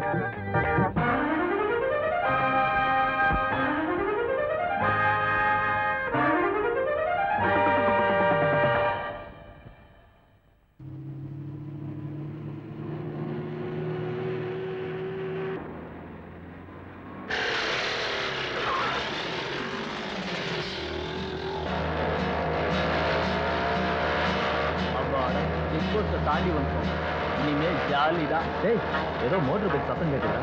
அப்பாடா செக் போஸ்ட்டை தாண்டி வந்துட்டோம் இனிமே ஜாலி தான் டேய் ஏதோ மோட்டர் பைக் சத்தம் கேட்டுதா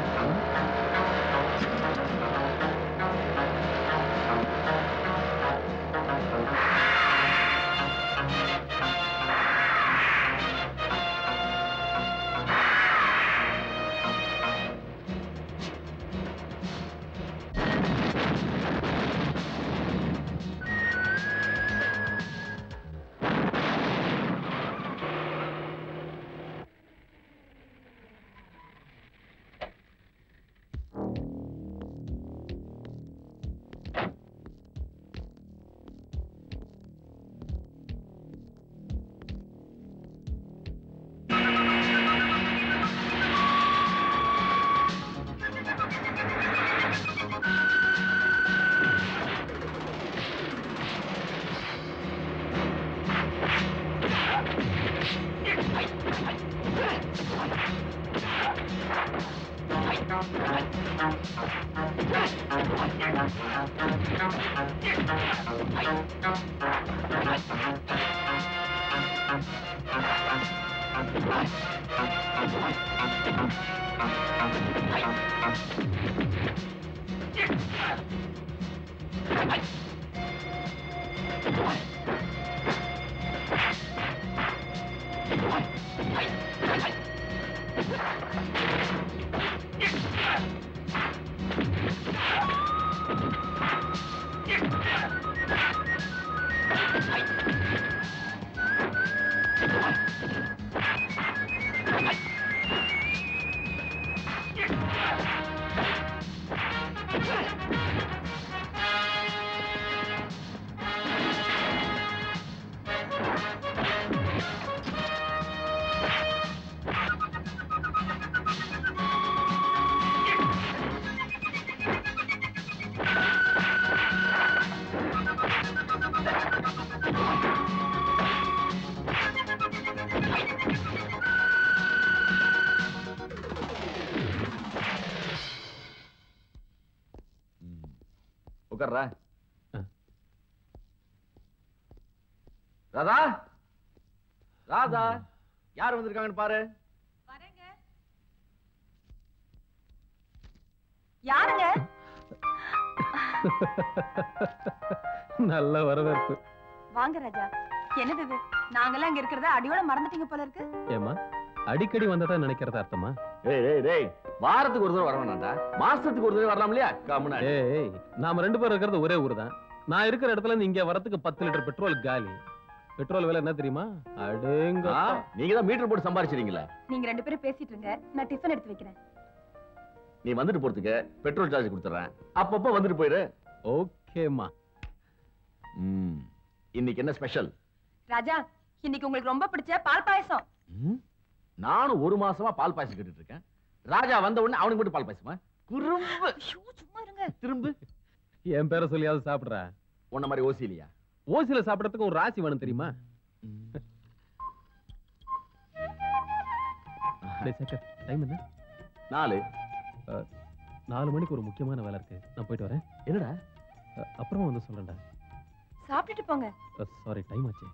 உட்கார்றா ராதா ராதா யார் வந்திருக்காங்கன்னு பாரு யாருங்க நல்ல வரவேற்பு வாங்க ராஜா என்னது இது நாங்கெல்லாம் இங்க இருக்கிறத அடியோட மறந்துட்டீங்க போல இருக்கு ஏமா அடிக்கடி வந்ததா நினைக்கிறத அர்த்தமா ஏய் டேய் டேய் வாரத்துக்கு ஒரு தடவை வர வேணாம்டா மாசத்துக்கு ஒரு தடவை வரலாம் இல்லையா கம்முனாடி ஏய் நாம ரெண்டு பேரும் இருக்கிறது ஒரே ஊர் தான் நான் இருக்கிற இடத்துல இருந்து இங்க வரதுக்கு பத்து லிட்டர் பெட்ரோல் காலி பெட்ரோல் விலை என்ன தெரியுமா அடேங்க நீங்க தான் மீட்டர் போட்டு சம்பாரிச்சிருக்கீங்களா நீங்க ரெண்டு பேரும் பேசிட்டு இருங்க நான் டிஃபன் எடுத்து வைக்கிறேன் நீ வந்துட்டு போறதுக்கு பெட்ரோல் சார்ஜ் கொடுத்துறேன் அப்பப்போ வந்துட்டு போயிரு ஓகேமா ம் இன்னைக்கு என்ன ஸ்பெஷல் ராஜா இன்னைக்கு உங்களுக்கு ரொம்ப பிடிச்ச பால் பாயசம் நானும் ஒரு மாசமா பால் பாயசம் கேட்டுட்டு இருக்கேன் ராஜா வந்த உடனே அவனுக்கு மட்டும் பால் பாயசமா குறும்பு சும்மா இருங்க திரும்பு என் பேரை சொல்லியாவது சாப்பிடுற உன்ன மாதிரி ஓசி இல்லையா ஓசில சாப்பிடறதுக்கு ஒரு ராசி வேணும் தெரியுமா டேய் சேகர், time என்ன நாலு அஹ், நாலு மணிக்கு ஒரு முக்கியமான வேலை இருக்கு நான் போயிட்டு வரேன் என்னடா அஹ், அப்புறமா வந்து சொல்றேன்டா சாப்பிட்டுட்டு போங்க சாரி டைம் ஆச்சு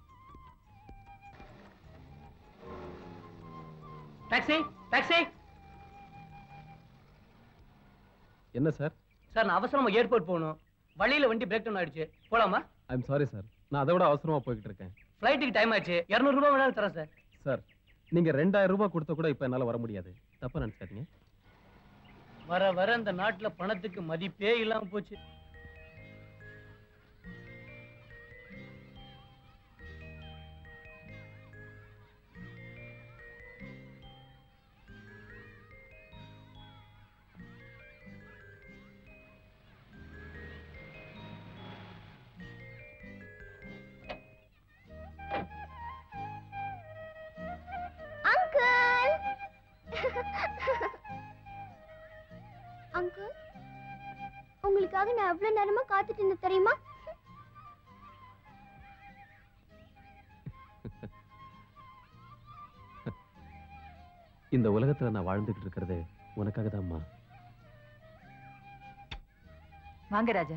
டாக்ஸி டாக்ஸி என்ன சார் சார் நான் அவசரமா ஏர்போர்ட் போகணும் வழியில வண்டி பிரேக் டவுன் ஆயிடுச்சு போலாமா ஐம் சாரி சார் நான் அதை விட அவசரமா போய்கிட்டு இருக்கேன் ஃப்ளைட்டுக்கு டைம் ஆயிடுச்சு இரநூறு ரூபாய் வேணாலும் தரேன் சார் சார் நீங்க ரெண்டாயிரம் ரூபாய் கொடுத்த கூட இப்ப என்னால வர முடியாது தப்பா நினைச்சாதீங்க வர வர இந்த நாட்டுல பணத்துக்கு மதிப்பே இல்லாம போச்சு அங்கிள் நான் எவ்வளவு நேரமா காத்துட்டு இருந்தேன் தெரியுமா இந்த உலகத்துல நான் வாழ்ந்துகிட்டு இருக்கிறது உனக்காக தான்மா வாங்க ராஜா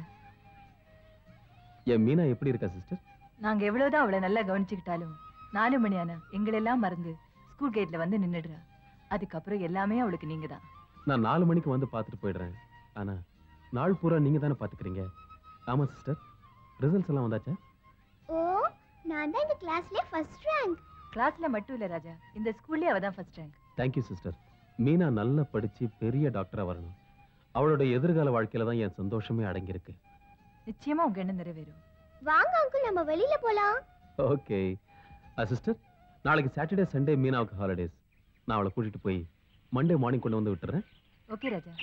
என் மீனா எப்படி இருக்கா சிஸ்டர் நாங்க எவ்வளவுதான் அவளை நல்லா கவனிச்சுக்கிட்டாலும் நாலு மணி ஆனா எங்களெல்லாம் மறந்து ஸ்கூல் கேட்ல வந்து நின்னுடுறா அதுக்கப்புறம் எல்லாமே அவளுக்கு நீங்க தான் நான் நாலு மணிக்கு வந்து பார்த்துட்டு போயிடுறேன் ஆனா நாள் பூரா நீங்க தானே பாத்துக்கிறீங்க ஆமா சிஸ்டர் ரிசல்ட்ஸ் எல்லாம் வந்தாச்சா ஓ நான் தான் இந்த கிளாஸ்லயே ஃபர்ஸ்ட் ரேங்க் கிளாஸ்ல மட்டும் இல்ல ராஜா இந்த ஸ்கூல்லயே அவ தான் first rank thank you sister Meena நல்லா படிச்சு பெரிய டாக்டரா வரணும் அவளோட எதிர்கால வாழ்க்கையில தான் என் சந்தோஷமே அடங்கியிருக்கு நிச்சயமா உங்க எண்ணம் நிறைவேறும் வாங்க அங்கிள் நம்ம வெளியில போலாம் ஓகே சிஸ்டர் நாளைக்கு சாட்டர்டே சண்டே மீனாவுக்கு ஹாலிடேஸ் நான் அவளை கூட்டிட்டு போய் மண்டே மார்னிங் கொண்டு வந்து விட்டுறேன் ஓகே ராஜா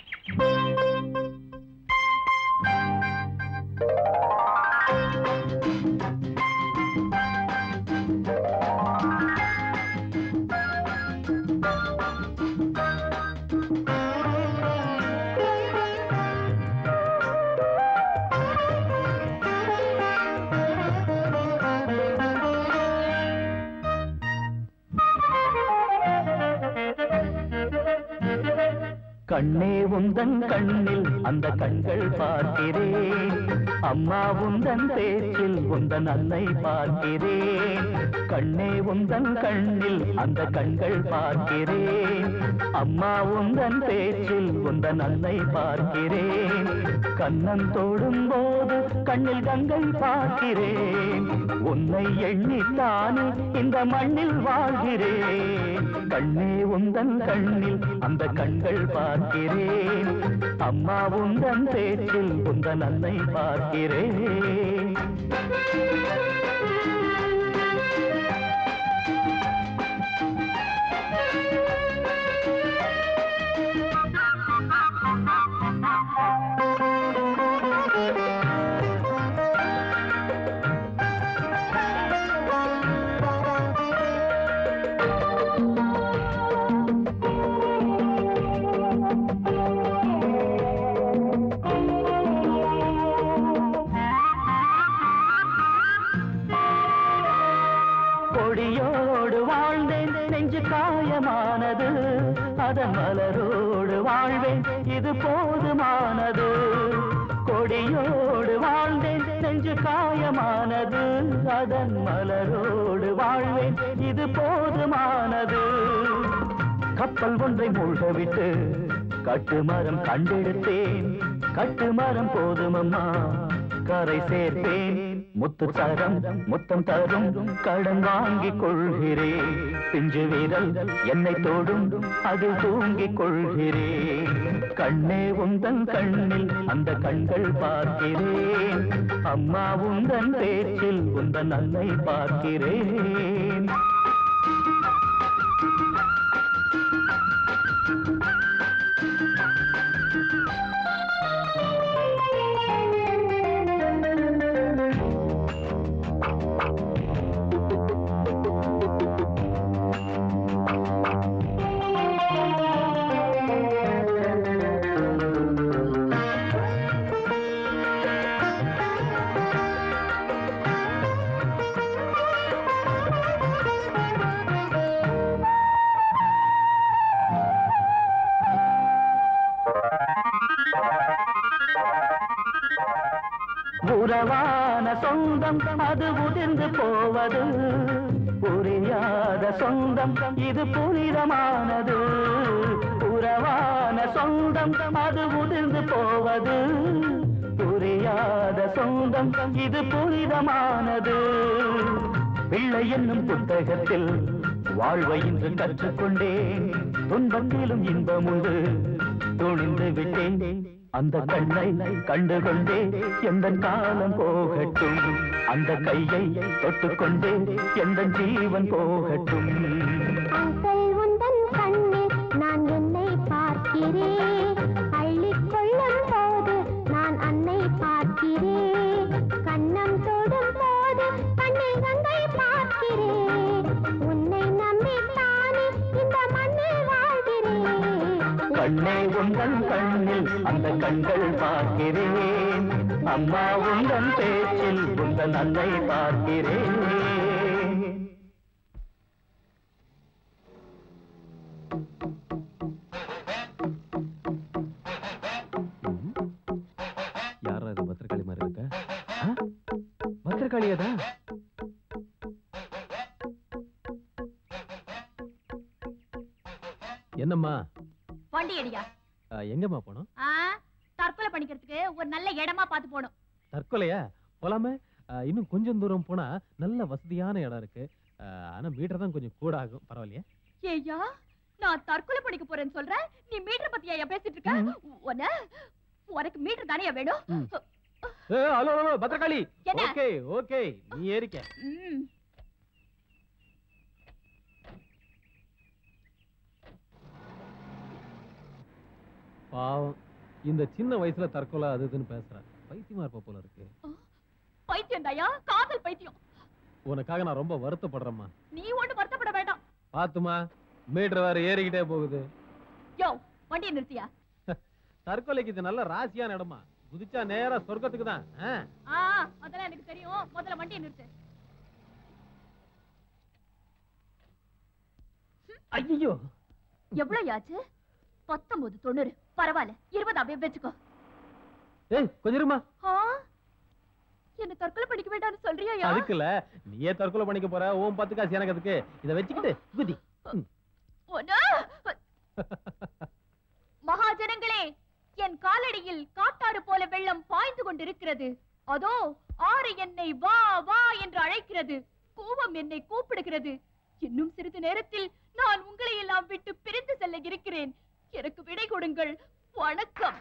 கண்ணே உந்தன் கண்ணில் அந்த கண்கள் பார்க்கிறேன் அம்மா உந்தன் பேச்சில் உந்தன் அன்னை பார்க்கிறேன் கண்ணே உந்தன் கண்ணில் அந்த கண்கள் பார்க்கிறேன் அம்மா உந்தன் பேச்சில் உந்தன் அன்னை பார்க்கிறேன் கண்ணன் தொடும் போது கண்ணில் கங்கை பார்க்கிறேன் உன்னை எண்ணித்தானே இந்த மண்ணில் வாழ்கிறேன் கண்ணே உந்தன் கண்ணில் அந்த கண்கள் பார்க்கிறேன் அம்மா உந்தன் பேச்சில் உந்தன் அன்னை பார்க்கிறேன் கொடியோடு வாழ்ந்தேன் நெஞ்சு காயமானது அதன் மலரோடு வாழ்வேன் இது போதுமானது கொடியோடு வாழ்ந்தேன் நெஞ்சு காயமானது அதன் மலரோடு வாழ்வேன் இது போதுமானது கப்பல் ஒன்றை மூழ்கவிட்டு கட்டுமரம் கண்டெடுத்தேன் கட்டுமரம் போதுமம்மா கரை சேர்ப்பேன் முத்து தரம் முத்தம் தரும் கடன் வாங்கிக் கொள்கிறேன் பிஞ்சு வீரல் என்னை தோடும் அதில் தூங்கிக் கொள்கிறேன் கண்ணே உந்தன் கண்ணில் அந்த கண்கள் பார்க்கிறேன் அம்மா உந்தன் பேச்சில் உந்தன் அன்னை பார்க்கிறேன் உறவான சொந்தம் அது உதிர்ந்து போவது புரியாத சொந்தம் இது புனிதமானது உறவான சொந்தம் அது உதிர்ந்து போவது புரியாத சொந்தம் இது புனிதமானது பிள்ளை என்னும் புத்தகத்தில் வாழ்வை இன்று கற்றுக்கொண்டேன் துன்பத்திலும் இன்பம் உண்டு துணிந்து விட்டேன் அந்த கண்ணை கண்டு கொண்டே எந்த காலம் போகட்டும் அந்த கையை தொட்டுக்கொண்டே எந்த ஜீவன் போகட்டும் அங்கிள் உந்தன் கண்ணில் நான் என்னை பார்க்கிறேன் அள்ளிக் கொள்ளும் போது நான் அன்னை பார்க்கிறேன் கண்ணம் தொடும் போது கண்ணில் கங்கை பார்க்கிறேன் உன்னை நம்பித்தானே இந்த மண்ணில் வாழ்கிறேன் கண்ணே உங்கள் கண்ணில் அந்த கண்கள் பார்க்கிறேன் அம்மா உந்தன் பேச்சில் உந்தன் அன்னை பார்க்கிறேன் யாரா இது பத்திரகாளி மாதிரி இருக்க ஆ? பத்திரகாளியாதா என்னம்மா வண்டி அடியா ஆ, எங்கம்மா போனோம் ஆ தற்கொலை பண்ணிக்கிறதுக்கு ஒரு நல்ல இடமா பார்த்து போகணும் தற்கொலையா போலாமே ஆ, இன்னும் கொஞ்சம் தூரம் போனா நல்ல வசதியான இடம் இருக்கு ஆ, ஆனா மீட்டர் தான் கொஞ்சம் கூட ஆகும் பரவாயில்லையா ஏய்யா நான் தற்கொலை பண்ணிக்க போறேன்னு சொல்றேன் நீ மீட்டர் பத்தியா ஏன் பேசிட்டு இருக்க உன்ன உனக்கு மீட்டர் தானே வேணும் ம். ஏ, ஹலோ ஹலோ பத்திரகாளி என்ன? ஓகே ஓகே நீ ஏறிக்க ம். பாவம் இந்த சின்ன வயசுல தற்கொலை அது இதுன்னு பேசுறா பைத்தியமா இருப்ப போல இருக்கு பைத்தியம் தாயா காதல் பைத்தியம் உனக்காக நான் ரொம்ப வருத்தப்படுறேம்மா நீ ஒண்ணு வருத்தப்பட வேண்டாம் பாத்துமா மீட்டர் வேற ஏறிக்கிட்டே போகுது யோ வண்டியை நிறுத்தியா தற்கொலைக்கு இது நல்ல ராசியான இடமா குதிச்சா நேரா சொர்க்கத்துக்கு தான் ஆ அதெல்லாம் எனக்கு தெரியும் முதல்ல வண்டியை நிறுத்து ஐயோ எவ்வளவு ஆச்சு பத்தொன்பது தொண்ணூறு பரவாயில்ல இருபது அப்படியே வச்சுக்கோ ஏய் கொஞ்சம் இருமா ஆ என்ன தற்கொலை பண்ணிக்க வேண்டாம்னு சொல்றியா அதுக்குல நீயே தற்கொலை பண்ணிக்க போற ஓம் பத்து காசு எனக்கு அதுக்கு இதை வச்சுக்கிட்டு குதி ம். ஒண்ணு மகாஜனங்களே என் காலடியில் காட்டாறு போல வெள்ளம் பாய்ந்து கொண்டிருக்கிறது அதோ ஆறு என்னை வா வா என்று அழைக்கிறது கூவம் என்னை கூப்பிடுகிறது இன்னும் சிறிது நேரத்தில் நான் உங்களை எல்லாம் விட்டு பிரிந்து செல்ல இருக்கிறேன் எனக்கு விடை கொடுங்கள் வணக்கம்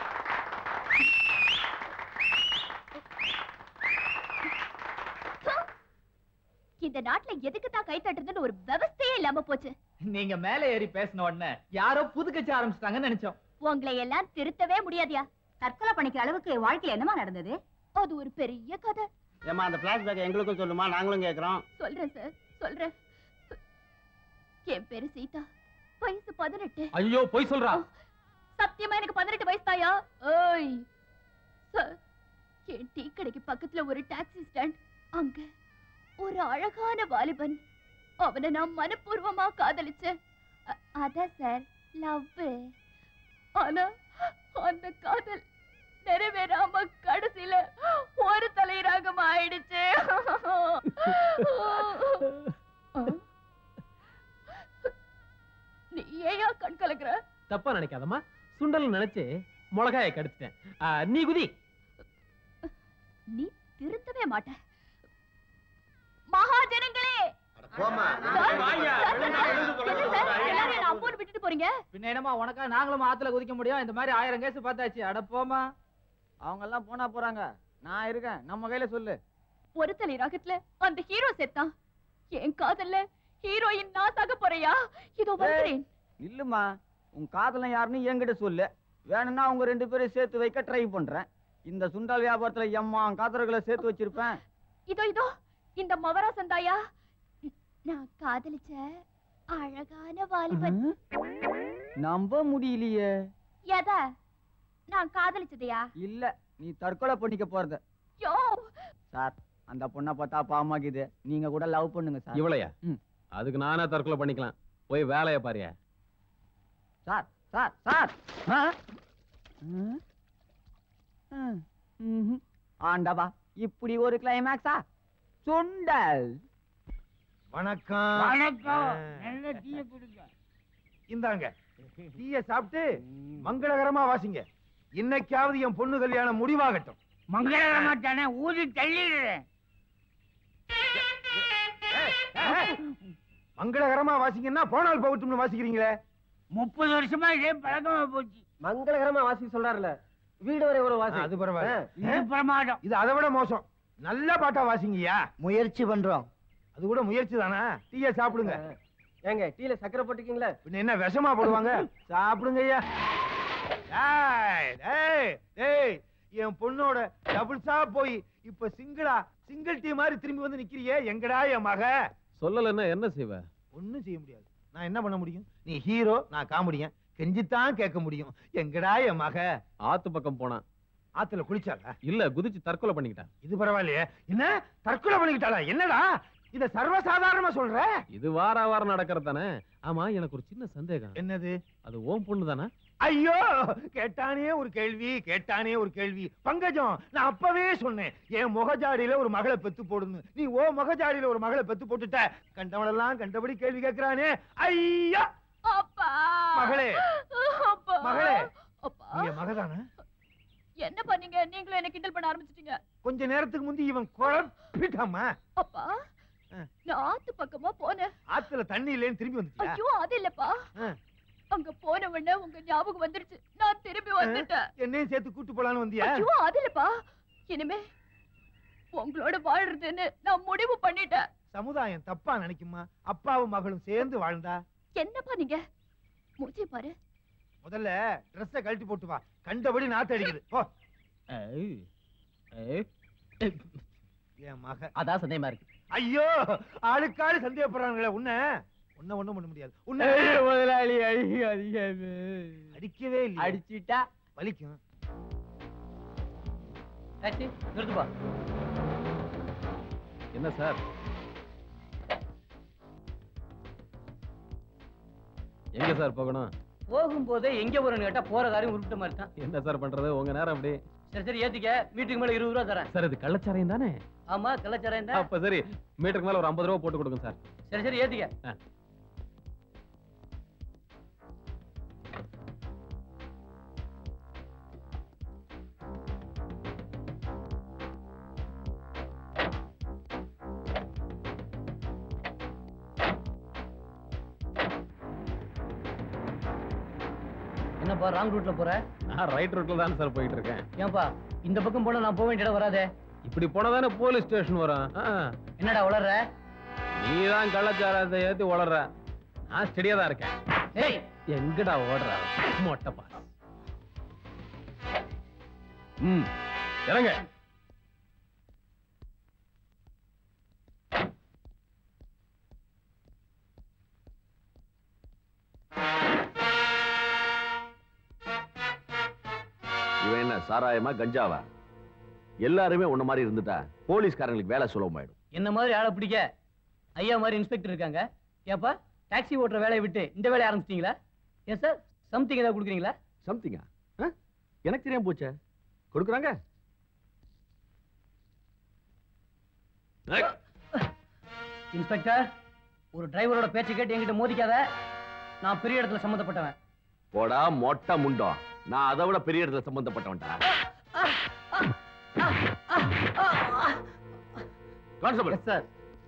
இந்த நாட்டுல எதுக்கு தான் கை தட்டுறதுன்னு ஒரு விவஸ்தையே இல்லாம போச்சு நீங்க மேல ஏறி பேசின உடனே யாரோ புது கட்சி ஆரம்பிச்சிட்டாங்கன்னு நினைச்சோம் உங்களை எல்லாம் திருத்தவே முடியாதியா தற்கொலை பண்ணிக்கிற அளவுக்கு வாழ்க்கையில என்னமா நடந்தது அது ஒரு பெரிய கதை ஏமா அந்த பிளாஷ்பேக் எங்களுக்கும் சொல்லுமா நாங்களும் கேக்குறோம் சொல்றேன் சார் சொல்றேன் என் பேரு சீதா வயசு பதினெட்டு ஐயோ போய் சொல்றா சத்தியமா எனக்கு பதினெட்டு வயசு தாயா ஏய் சார் என் டீ கடைக்கு பக்கத்துல ஒரு டாக்ஸி ஸ்டாண்ட் அங்க ஒரு அழகான வாலிபன் அவனை நான் மனப்பூர்வமா காதலிச்சேன் அ- அதான் சார் லவ் ஆனா அந்த காதல் நிறைவேறாம கடைசியில ஒரு தலைராகம் ஆயிடுச்சு நீ ஏயா கண் கலக்குற தப்பா நினைக்காதம்மா சுண்டல் நினைச்சு மிளகாய கடிச்சிட்டேன் ஆ, நீ குதி நீ திருத்தவே மாட்ட மகாஜனங்களே போமா சார், சார், சார், சார், என்ன சார், எல்லாரும் என்ன அம்போன்னு விட்டுட்டு போறீங்க பின்ன என்னமா உனக்கா நாங்களும் ஆத்துல குதிக்க முடியும் இந்த மாதிரி ஆயிரம் கேஸ் பார்த்தாச்சு அட போமா அவங்க எல்லாம் போனா போறாங்க நான் இருக்கேன் நம்ம கையில சொல்லு ஒரு தலை ராகத்துல அந்த ஹீரோ செத்தான் என் காதல்ல ஹீரோயின் நான் சாக போறையா இதோ வருகிறேன் இல்லம்மா உன் காதலன் யாருன்னு என்கிட்ட சொல்லு வேணும்னா அவங்க ரெண்டு பேரும் சேர்த்து வைக்க ட்ரை பண்றேன் இந்த சுண்டல் வியாபாரத்துல எம்மா காதலர்களை சேர்த்து வச்சிருப்பேன் இதோ இதோ இந்த மவராசன் தாயா நான் காதலிச்ச அழகான வாலிபன் நம்ப முடியலையே எத நான் காதலிச்சதையா இல்ல நீ தற்கொலை பண்ணிக்க போறது யோ சார் அந்த பொண்ணை பார்த்தா பாமாக்குது நீங்க கூட லவ் பண்ணுங்க சார் இவளையா ம். அதுக்கு நானே தற்கொலை பண்ணிக்கலாம் போய் வேலைய பாரியா சார் சார் சார் ஆ? ஆ? ஆ. ம்ஹும். ஆண்டவா இப்படி ஒரு கிளைமேக்ஸா சுண்டல் வணக்கம் வணக்கம். நல்ல டீய கொடுங்க இந்தாங்க டீய சாப்பிட்டு மங்களகரமா வாசிங்க இன்னைக்காவது என் பொண்ணு கல்யாணம் முடிவாகட்டும் மங்களகரமா தானே ஊதி தள்ளிடுறேன் மங்களகரமா வாசிங்கன்னா போனால் போகட்டும்னு வாசிக்கிறீங்களே முப்பது வருஷமா இதே பழக்கமா போச்சு மங்களகரமா வாசி சொல்றாருல வீடு வரை ஒரு ஆ, அது பரவாயில்ல இது பிரமாதம் இது அதை விட மோசம் நல்ல பாட்டா வாசிங்கய்யா முயற்சி பண்றோம் அது கூட முயற்சி தானே டீய சாப்பிடுங்க ஏங்க டீல சக்கரை போட்டுக்கீங்களா பின்ன என்ன விஷமா போடுவாங்க சாப்பிடுங்க ஐயா டேய், டேய், டேய், என் பொண்ணோட டபுள்ஸா போய் இப்ப சிங்கிளா சிங்கிள் டீ மாதிரி திரும்பி வந்து நிக்கிறியே எங்கடா என் மக சொல்லலைன்னா என்ன செய்வ ஒண்ணும் செய்ய முடியாது நான் என்ன பண்ண முடியும் நீ ஹீரோ நான் காமெடியன் கெஞ்சித்தான் கேட்க முடியும் எங்கடா என் மக ஆத்து பக்கம் போனான் ஆத்துல குளிச்சாளா இல்ல குதிச்சு தற்கொலை பண்ணிக்கிட்டான் இது பரவாயில்லையே என்ன தற்கொலை பண்ணிக்கிட்டாளா என்னடா இத சர்வசாதாரணமா சொல்ற இது வார வாரம் நடக்கிறது தானே ஆமா எனக்கு ஒரு சின்ன சந்தேகம் என்னது அது ஓம் பொண்ணு தானே ஐயோ கேட்டானே ஒரு கேள்வி கேட்டானே ஒரு கேள்வி பங்கஜம் நான் அப்பவே சொன்னேன் என் முகஜாடியில ஒரு மகளை பெத்து போடுன்னு நீ ஓ முகஜாடியில ஒரு மகளை பெத்து போட்டுட்ட கண்டவனெல்லாம் கண்டபடி கேள்வி கேட்கிறானே ஐயா அப்பா மகளே அப்பா மகளே அப்பா நீ என் மகதானே என்ன பண்ணீங்க நீங்களும் என்ன கிண்டல் பண்ண ஆரம்பிச்சிட்டீங்க கொஞ்ச நேரத்துக்கு முந்தி இவன் குழப்பிட்டாமா அப்பா ஆ. நான் ஆத்து பக்கமா போனேன் ஆத்துல தண்ணி இல்லைன்னு திரும்பி வந்துட்டியா ஐயோ அது இல்லப்பா ஆ. அங்க போன உடனே உங்க ஞாபகம் வந்துருச்சு நான் திரும்பி வந்துட்டேன் என்னையும் சேர்த்து கூட்டு போலான்னு வந்தியா ஐயோ அது இல்லப்பா இனிமே உங்களோட வாழ்றதுன்னு நான் முடிவு பண்ணிட்டேன் சமுதாயம் தப்பா நினைக்குமா அப்பாவும் மகளும் சேர்ந்து வாழ்ந்தா என்னப்பா நீங்க மூஞ்சி பாரு முதல்ல ட்ரெஸ்ஸ கழட்டி போட்டு வா கண்டபடி நாத்து அடிக்குது போ என் மக அதான் சந்தேகமா இருக்கு ஐயோ ஆளுக்காளு சந்தேகப்படுறாங்களே உன்ன உன்ன ஒண்ணும் பண்ண முடியாது உன்ன முதலாளி அடிக்காதீங்க அடிக்கவே இல்லை அடிச்சிட்டா வலிக்கும் டாக்ஸி நிறுத்துப்பா என்ன சார் எங்க சார் போகணும் போகும்போதே எங்க போறேன்னு கேட்டா போற காரியம் உருப்பிட்ட மாதிரி தான் என்ன சார் பண்றது உங்க நேரம் அப்படி சரி சரி ஏத்திக்க வீட்டுக்கு மேல இருபது ரூபா தரேன் சார் இது கள்ளச்சாரையும் தானே ஆமா கள்ளச்சாரம் தான் அப்ப சரி மீட்டருக்கு மேல ஒரு ஐம்பது ரூபா போட்டு கொடுங்க சார் சரி சரி ஏத்திக்க ஆ. என்னப்பா ராங் ரூட்ல போற நான் ரைட் ரூட்ல தான் சார் போயிட்டு இருக்கேன் ஏன்பா இந்த பக்கம் போனா நான் போக வேண்டிய இடம் வராதே இப்படி போனதானே போலீஸ் ஸ்டேஷன் வரும் ஆ. என்னடா உளர்ற நீ தான் கள்ளச்சாரத்தை ஏத்தி உளற நான் ஸ்டெடியா தான் இருக்கேன் ஏய் எங்கடா ஓடுற மொட்டை பாஸ் ம் இறங்க இவன் என்ன சாராயமா கஞ்சாவா எல்லாருமே உன்ன மாதிரி இருந்துட்டா போலீஸ்காரங்களுக்கு வேலை சுலபமாயிடும் என்ன மாதிரி ஆளை பிடிக்க ஐயா மாதிரி இன்ஸ்பெக்டர் இருக்காங்க ஏப்பா டாக்ஸி ஓட்டுற வேலையை விட்டு இந்த வேலையை ஆரம்பிச்சிட்டீங்களா ஏன் சார் சம்திங் ஏதாவது கொடுக்குறீங்களா சம்திங்கா எனக்கு தெரியாம போச்சே கொடுக்குறாங்க இன்ஸ்பெக்டர் ஒரு டிரைவரோட பேச்சை கேட்டு என்கிட்ட மோதிக்காத நான் பெரிய இடத்துல சம்மந்தப்பட்டவன் போடா மொட்டை முண்டம் நான் அதை விட பெரிய இடத்துல சம்பந்தப்பட்டவன்டா கான்ஸ்டபிள் சார்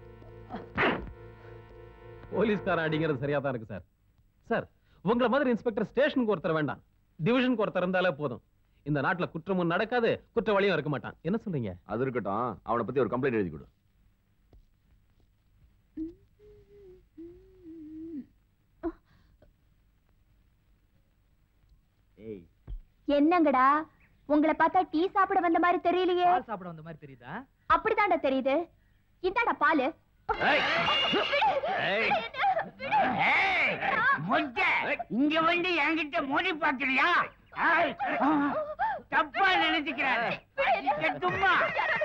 போலீஸ்காரன் அடிங்கிறது சரியா தான் இருக்கு சார் சார் உங்களை மாதிரி இன்ஸ்பெக்டர் ஸ்டேஷனுக்கு ஒருத்தர் வேண்டாம் டிவிஷனுக்கு ஒருத்தர் இருந்தாலே போதும் இந்த நாட்டுல குற்றமும் நடக்காது குற்றவாளியும் இருக்க மாட்டான் என்ன சொல்றீங்க அது இருக்கட்டும் அவனை பத்தி ஒரு கம்ப்ளைண்ட் எழுதி கொடு ஏய் என்னங்கடா உங்களை பார்த்தா டீ சாப்பிட வந்த மாதிரி தெரியலையே பால் சாப்பிட வந்த மாதிரி தெரியுதா அப்படிதான்டா தெரியுது இந்தாடா பாலு இங்க வந்து என்கிட்ட மோதி பாக்குறியா தப்பா நினைச்சுக்கிறாரு சும்மா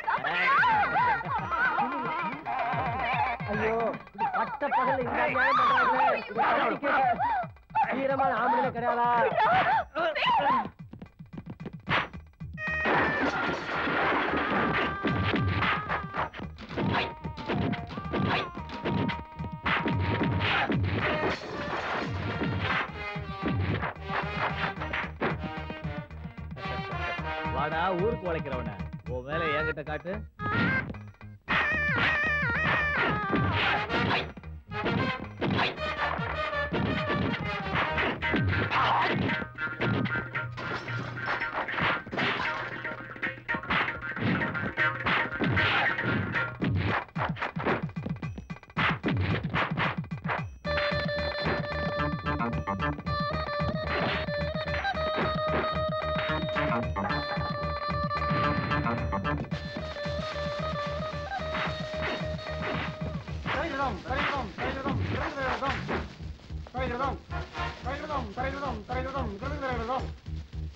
ஐயோ இது பட்ட பகல்ல இந்த நியாயம் பண்றாங்களே இதை தட்டி கேட்க வீரமான ஆம்பளை கிடையாதா வாடா ஊருக்கு உழைக்கிறவன உன் வேலை என்கிட்ட காட்டு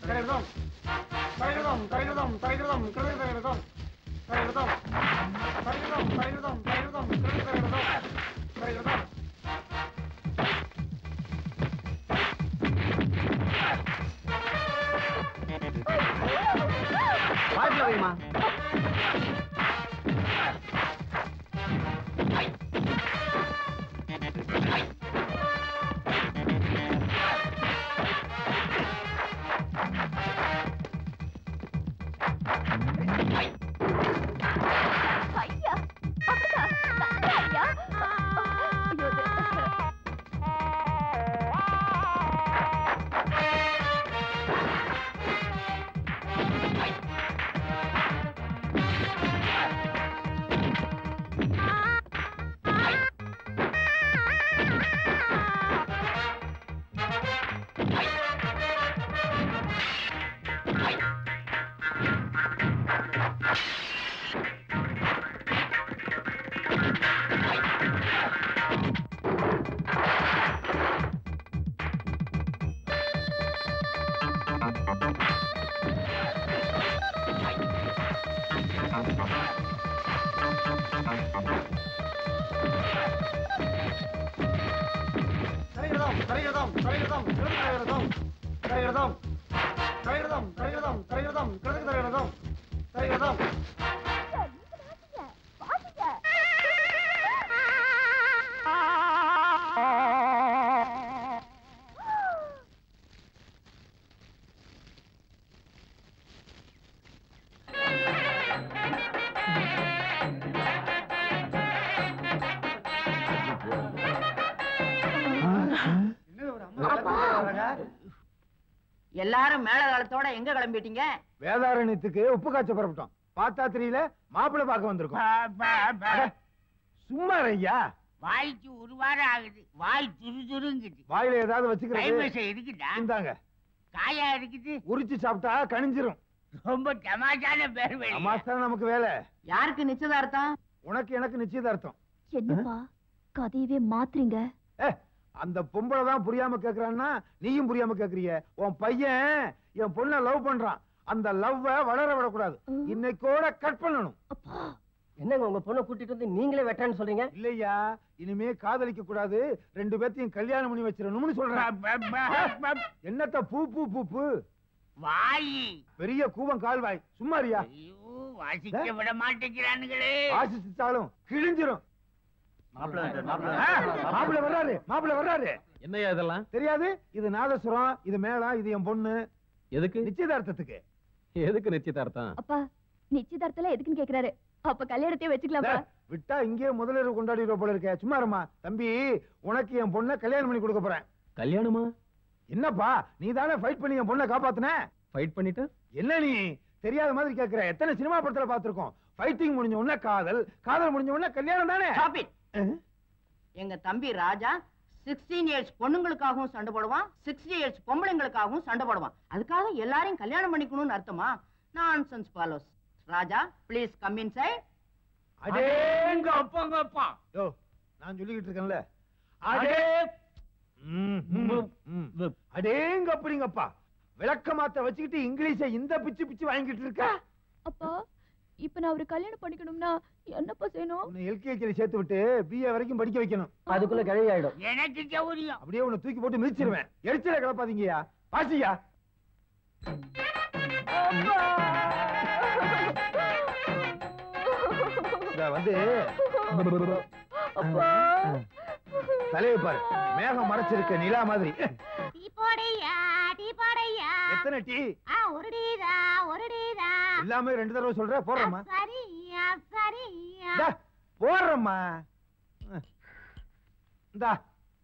தரகதம் தரகதம் தரகதம் தரகதம் கிருதக தரகதம் தரகதம் தரகதம் தரகதம் தரகதம் கிருதக தரகதம் தரகதம் பாட்டில் வைமா ஐயா அப்படிதான் நல்லா ஐயா ஐயோ இது. தரகதம் தரகதம் தரகதம் கிருதக தரகதம் தரகதம் தரகதம் தரகதம் தரகதம் கிருதக தரகதம் தரகதம் எல்லாரும் மேல காலத்தோட எங்க கிளம்பிட்டீங்க வேதாரண்யத்துக்கு உப்பு காய்ச்ச புறப்பட்டோம் பார்த்தா தெரியல மாப்பிள்ளை பார்க்க வந்திருக்கோம் அட, சும்மா இரு ஐயா வாய்க்கு ஒரு வாரம் ஆகுது வாய் துரு துருங்குது வாயில ஏதாவது வச்சுக்கிறது கைவசம் இருக்குதா இந்தாங்க காயா இருக்குது உரிச்சு சாப்பிட்டா கணிஞ்சிரும் ரொம்ப தமாஷான பேர் வெளி அமாஸ்தான நமக்கு வேலை யாருக்கு நிச்சயதார்த்தம் உனக்கு எனக்கு நிச்சயதார்த்தம் என்னப்பா கதையவே மாத்துறீங்க ஏ, அந்த பொம்பளை தான் புரியாம கேக்குறான்னா நீயும் புரியாம கேக்குறிய உன் பையன் என் பொண்ண லவ் பண்றான் அந்த லவ்வ வளர விடக்கூடாது இன்னைக்கோட கட் பண்ணணும் என்னங்க உங்க பொண்ணை கூட்டிட்டு வந்து நீங்களே வெட்டான்னு சொல்றீங்க இல்லையா இனிமே காதலிக்க கூடாது ரெண்டு பேர்த்தையும் கல்யாணம் பண்ணி வச்சிடணும்னு சொல்றேன் என்னத்த பூ பூ பூ பூ வாய் பெரிய கூவம் கால்வாய் சும்மாரியா ஐயோ வாசிக்க விட மாட்டேங்கிறானுங்களே ஆசிச்சாலும் கிழிஞ்சிரும் மாப்பிள்ள வர்றாரு மாப்பிள்ள வர்றாரு என்னையா இதெல்லாம் தெரியாது இது நாதசுரம் இது மேளம் இது என் பொண்ணு எதுக்கு நிச்சயதார்த்தத்துக்கு எதுக்கு நிச்சயதார்த்தம் அப்பா நிச்சயதார்த்தம் எதுக்குன்னு கேக்குறாரு அப்ப கல்யாணத்தையே வச்சுக்கலாம்ப்பா டேய், விட்டா இங்கே முதலிரவு கொண்டாடிடுவ போல இருக்க சும்மா இருமா தம்பி உனக்கு என் பொண்ணை கல்யாணம் பண்ணி கொடுக்க போறேன் கல்யாணமா என்னப்பா நீ தானே ஃபைட் பண்ணி என் பொண்ணை காப்பாத்துன ஃபைட் பண்ணிட்டு என்ன நீ தெரியாத மாதிரி கேக்குற எத்தனை சினிமா படத்துல பாத்திருக்கோம் ஃபைட்டிங் முடிஞ்ச உடனே காதல் காதல் முடிஞ்ச உடனே கல்யாணம் தானே Stop it. எங்க தம்பி ராஜா சிக்ஸ்டீன் இயர்ஸ் பொண்ணுங்களுக்காகவும் சண்டை போடுவான் சிக்ஸ்டி இயர்ஸ் பொம்பளைங்களுக்காகவும் சண்டை போடுவான் அதுக்காக எல்லாரையும் கல்யாணம் பண்ணிக்கணும்னு அர்த்தமா nonsense fellows Raja please come inside அடேங்க அப்பங்கப்பா யோ நான் சொல்லிக்கிட்டு இருக்கேன்ல அடே ம், ம், ம். அடேங்க அப்படிங்கப்பா விளக்க மாத்த வச்சுக்கிட்டு இங்கிலீஷை இந்த பிச்சு பிச்சு வாங்கிட்டு இருக்க அப்பா இப்ப நான் அவரை கல்யாணம் பண்ணிக்கணும்னா என்னப்பா செய்யணும் உன்னை எல்கேஜில சேர்த்து விட்டு பிஏ வரைக்கும் படிக்க வைக்கணும் அதுக்குள்ள கிழவி ஆயிடும் எனக்கு சௌரியம் அப்படியே உன்னை தூக்கி போட்டு மிதிச்சிருவேன் எரிச்சல கிளப்பாதீங்கயா பாசியா இத வந்து தலையை பாரு மேகம் மறைச்சிருக்க நிலா மாதிரி டீ போடையா டீ போடையா எத்தனை டீ ஆ ஒரு டீதா ஒரு டீதா எல்லாமே ரெண்டு தடவை சொல்ற போடுறேம்மா சரியா சரியா இந்தா, போடுறேம்மா இந்தா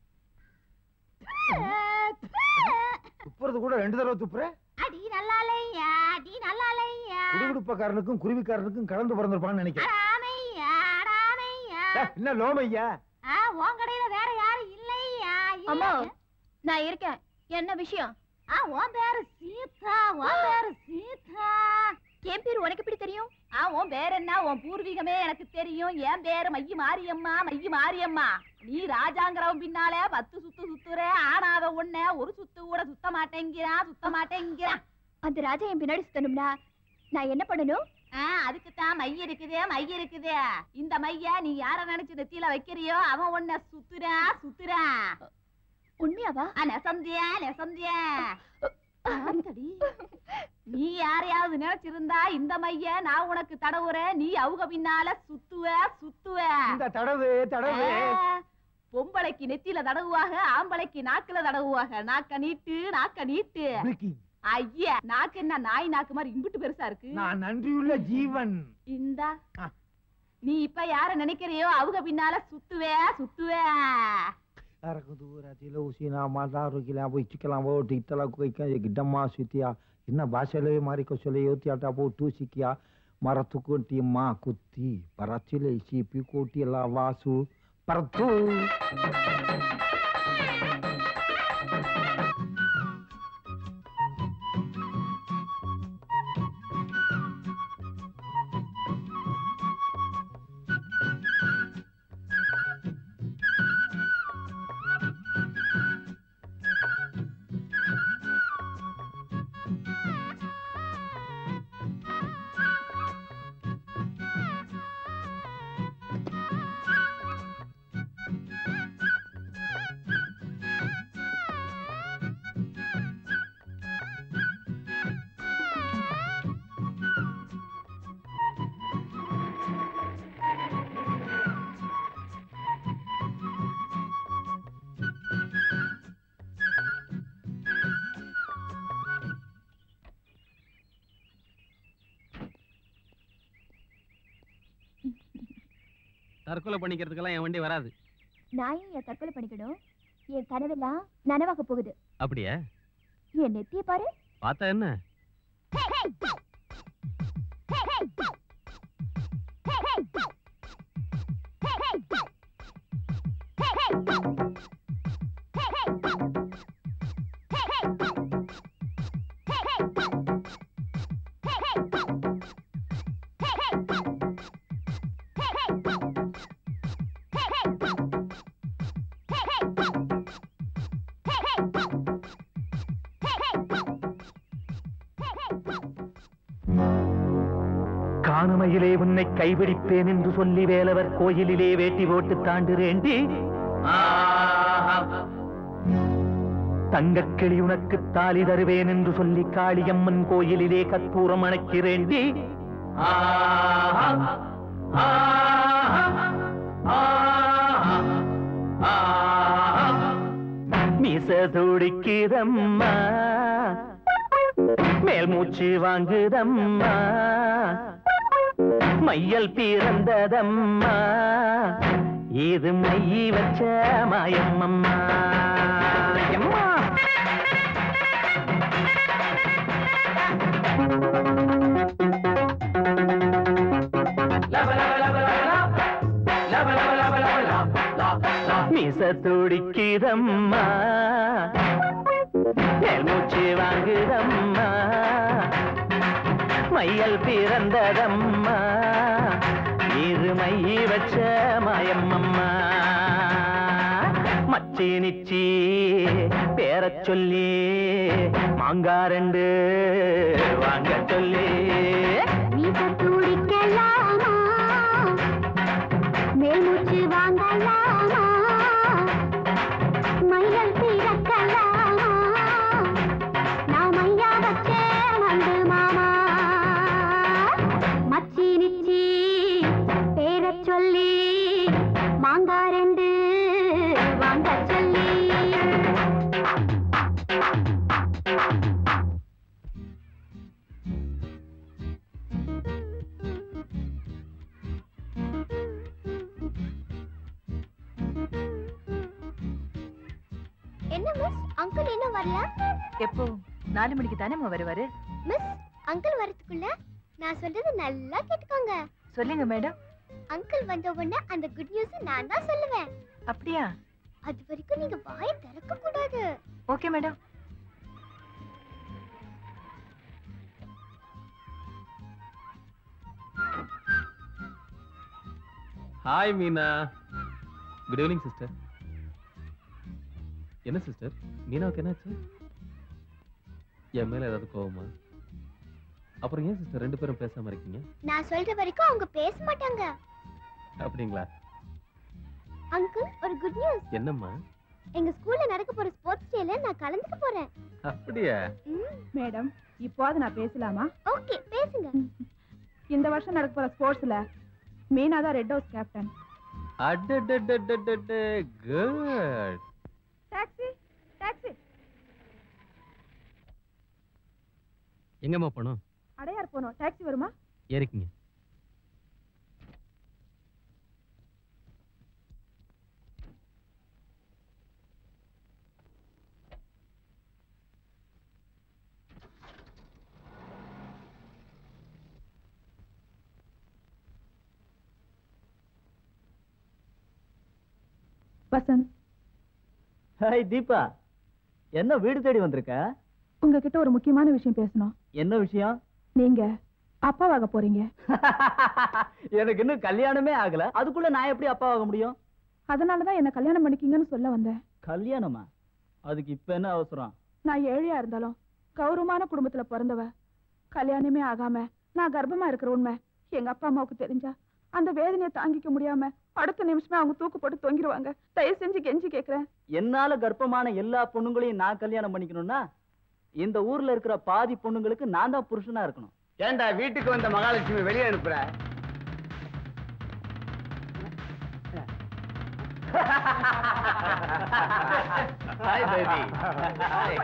துப்புறது கூட ரெண்டு தடவை துப்புற அடி நல்லாலையா அடி நல்லாலையா குடுகுடுப்பக்காரனுக்கும் குருவிக்காரனுக்கும் கலந்து பிறந்திருப்பான்னு நினைக்கிறேன் அடாமையா அடாமையா டேய், என்ன லோமையா ஆ உன் கடையில வேற யாரும் இல்லையா அம்மா நான் இருக்கேன் என்ன விஷயம் ஆ உன் பேரு சீதா உன் பேரு சீதா என் பேர் உனக்கு எப்படி தெரியும் ஆ உன் பேர் என்ன உன் பூர்வீகமே எனக்கு தெரியும் என் பேரு மையி மாரியம்மா மையி மாரியம்மா நீ ராஜாங்கிறவன் பின்னாலே பத்து சுத்து சுத்துற ஆனாத உன்ன ஒரு சுத்து கூட சுத்த மாட்டேங்கிறான் சுத்த மாட்டேங்கிறான் அந்த ராஜா என் பின்னாடி சுத்தணும்னா நான் என்ன பண்ணணும் அதுக்கு தான் மை இருக்குதே மை இருக்குதே இந்த மைய நீ யார நினைச்சு நெத்தியில வைக்கிறியோ அவன் உன்னை சுத்துறா சுத்துறா உண்மையாவா நெசந்தியா நெசந்தியா ஆத்தடி. நீ யாரையாவது நினைச்சிருந்தா இந்த மைய நான் உனக்கு தடவுறேன் நீ அவங்க பின்னால சுத்துவ சுத்துவ இந்த தடவு தடவு ஆ, பொம்பளைக்கு நெத்தியில தடவுவாக ஆம்பளைக்கு நாக்குல தடவுவாக நாக்க நீட்டு நாக்க நீட்டு ஐயா நாக்கு என்ன நாய் நாக்கு மாதிரி இம்புட்டு பெருசா இருக்கு நான் நன்றியுள்ள ஜீவன் இந்தா நீ இப்ப யார நினைக்கிறியோ அவங்க பின்னால சுத்துவே சுத்துவே ಅರಕದೂರ ಉಸಿನ ಮಾತಾಡುಕಿಲ್ಲ ಅವು ಇಚ್ಚಿಕಲ್ಲ ಓಟ್ ಇತ್ತಲ ಕೊಯ್ಕ ಗಿಡ್ಡಮ್ಮ ಸುತಿಯ ಇನ್ನ ಭಾಷೆಲೆ ಮಾರಿ ಕೊಸಲೆ ಯೋತಿ ಆಟ ಅವು ಟೂ ಸಿಕ್ಕಿಯ ಮರ ತುಕೊಂಟಿ ಮಾ ಕುತ್ತಿ ಪರಚಿಲೆ ಇಸಿ ಪಿಕೋಟಿ ಎಲ್ಲ ವಾಸು ಪರತು தற்கொலை பண்ணிக்கிறதுக்கெல்லாம் என் வண்டி வராது நான் ஏன் என் தற்கொலை பண்ணிக்கணும் என் கனவெல்லாம் நனவாக போகுது அப்படியா என் நெத்திய பாரு பார்த்தா என்ன காணுமையிலே உன்னை கைபிடிப்பேன் என்று சொல்லி வேலவர் கோயிலிலே வேட்டி போட்டு தாண்டுறேண்டி தங்கக்கிளி உனக்கு தாலி தருவேன் என்று சொல்லி காளியம்மன் கோயிலிலே கற்பூரம் அணைக்கிறேண்டி மிச துடிக்குதம்மா மேல் மூச்சு வாங்குதம்மா மையல் பிறந்ததம்மா இது மையி வச்ச மாயம்மம்மா எம்மா. மிச துடிக்குதம்மா மேல் மூச்சு வாங்குதம்மா மையல் பிறந்ததம்மா இது மையி வச்ச மாயம்மம்மா மச்சி நிச்சி பேரச் சொல்லி மாங்காரண்டு வாங்க சொல்லி மீச துடிக்கலாமா மேல் மூச்சு வாங்கலாமா மையல் பிறக்கலாமா நான் மையா வச்சே மண்டு மாமா மச்சி நிச்சி பேரச் சொல்லி மாங்கா ரெண்டு வாங்க சொல்லி என்ன மிஸ் அங்கிள் இன்னும் வரல எப்போ நாலு மணிக்கு தானே வருவாரு மிஸ் அங்கிள் வரதுக்குள்ள நான் சொல்றது நல்லா கேட்டுக்கோங்க சொல்லுங்க மேடம் அங்கிள் வந்த உடனே அந்த குட் நியூஸ் நான் தான் சொல்லுவேன் அப்படியா அது வரைக்கும் நீங்க வாயை திறக்க கூடாது okay madam hi Meena good evening sister என்ன சிஸ்டர் மீனாவுக்கு என்னாச்சு என் மேல ஏதாவது கோவமா அப்புறம் ஏன் சிஸ்டர் ரெண்டு பேரும் பேசாம இருக்கீங்க நான் சொல்ற வரைக்கும் அவங்க பேச மாட்டாங்க அப்படிங்களா அங்கிள் ஒரு குட் நியூஸ் என்னம்மா எங்க ஸ்கூல்ல நடக்க போற ஸ்போர்ட்ஸ் டேல நான் கலந்துக்க போறேன் அப்படியா மேடம் இப்போது நான் பேசலாமா ஓகே பேசுங்க இந்த வருஷம் நடக்க போற ஸ்போர்ட்ஸ்ல மீனா தான் ரெட் ஹவுஸ் கேப்டன் அடடடடடட குட் டாக்ஸி டாக்ஸி எங்கம்மா போனோம் அடையார் போனோம் டாக்ஸி வருமா ஏறிக்குங்க வசந்த் ஹாய் தீபா என்ன வீடு தேடி வந்திருக்க உங்ககிட்ட ஒரு முக்கியமான விஷயம் பேசணும் என்ன விஷயம் நீங்க அப்பாவாக போறீங்க எனக்கு இன்னும் கல்யாணமே ஆகல அதுக்குள்ள நான் எப்படி அப்பா ஆக முடியும் அதனாலதான் என்ன கல்யாணம் பண்ணிக்கிங்கன்னு சொல்ல வந்தேன் கல்யாணமா அதுக்கு இப்ப என்ன அவசரம் நான் ஏழையா இருந்தாலும் கௌரவமான குடும்பத்துல பிறந்தவ கல்யாணமே ஆகாம நான் கர்ப்பமா இருக்கிற உண்மை எங்க அப்பா அம்மாவுக்கு தெரிஞ்சா அந்த வேதனையை தாங்கிக்க முடியாம அடுத்த நிமிஷமே அவங்க தூக்கு போட்டு தொங்கிடுவாங்க தயவு செஞ்சு கெஞ்சி கேக்குறேன் என்னால கர்ப்பமான எல்லா பொண்ணுங்களையும் நான் கல்யாணம் பண்ணிக்கணும்னா இந்த ஊர்ல இருக்கிற பாதி பொண்ணுங்களுக்கு நான் தான் புருஷனா இருக்கணும் ஏன்டா வீட்டுக்கு வந்த மகாலட்சுமி வெளியே அனுப்புற Hi, baby.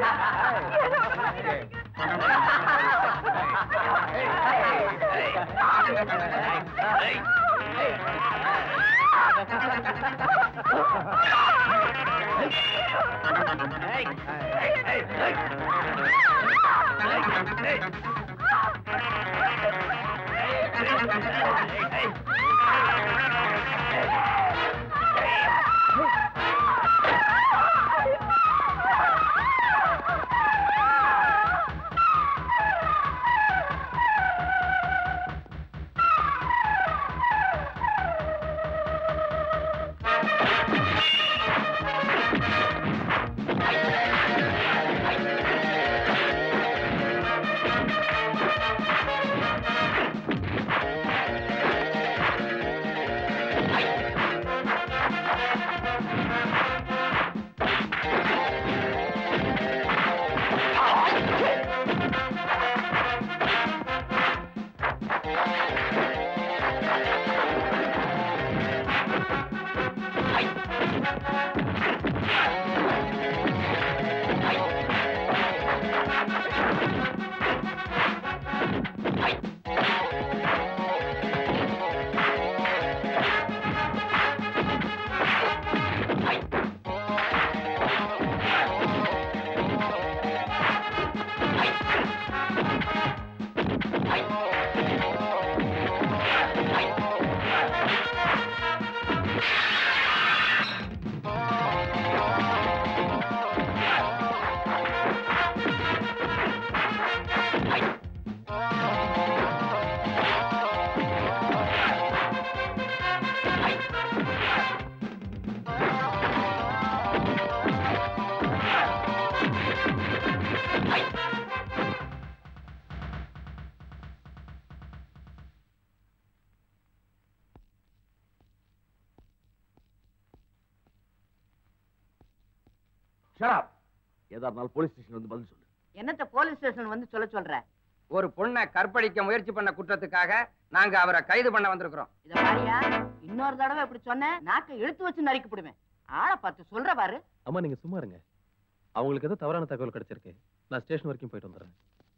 ஷடாப் ஏதா இருந்தாலும் போலீஸ் ஸ்டேஷன் வந்து பதில் சொல்லு என்னத்த போலீஸ் ஸ்டேஷன் வந்து சொல்ல சொல்ற ஒரு பொண்ணை கற்பழிக்க முயற்சி பண்ண குற்றத்துக்காக நாங்க அவரை கைது பண்ண வந்திருக்கிறோம் இத பாரியா இன்னொரு தடவை இப்படி சொன்ன நாக்க இழுத்து வச்சு நறுக்கிப்படுவேன் ஆளை பார்த்து சொல்ற பாரு அம்மா நீங்க சும்மா இருங்க அவங்களுக்கு ஏதோ தவறான தகவல் கிடைச்சிருக்கு நான் ஸ்டேஷன் வரைக்கும் போயிட்டு வந்துடுறேன்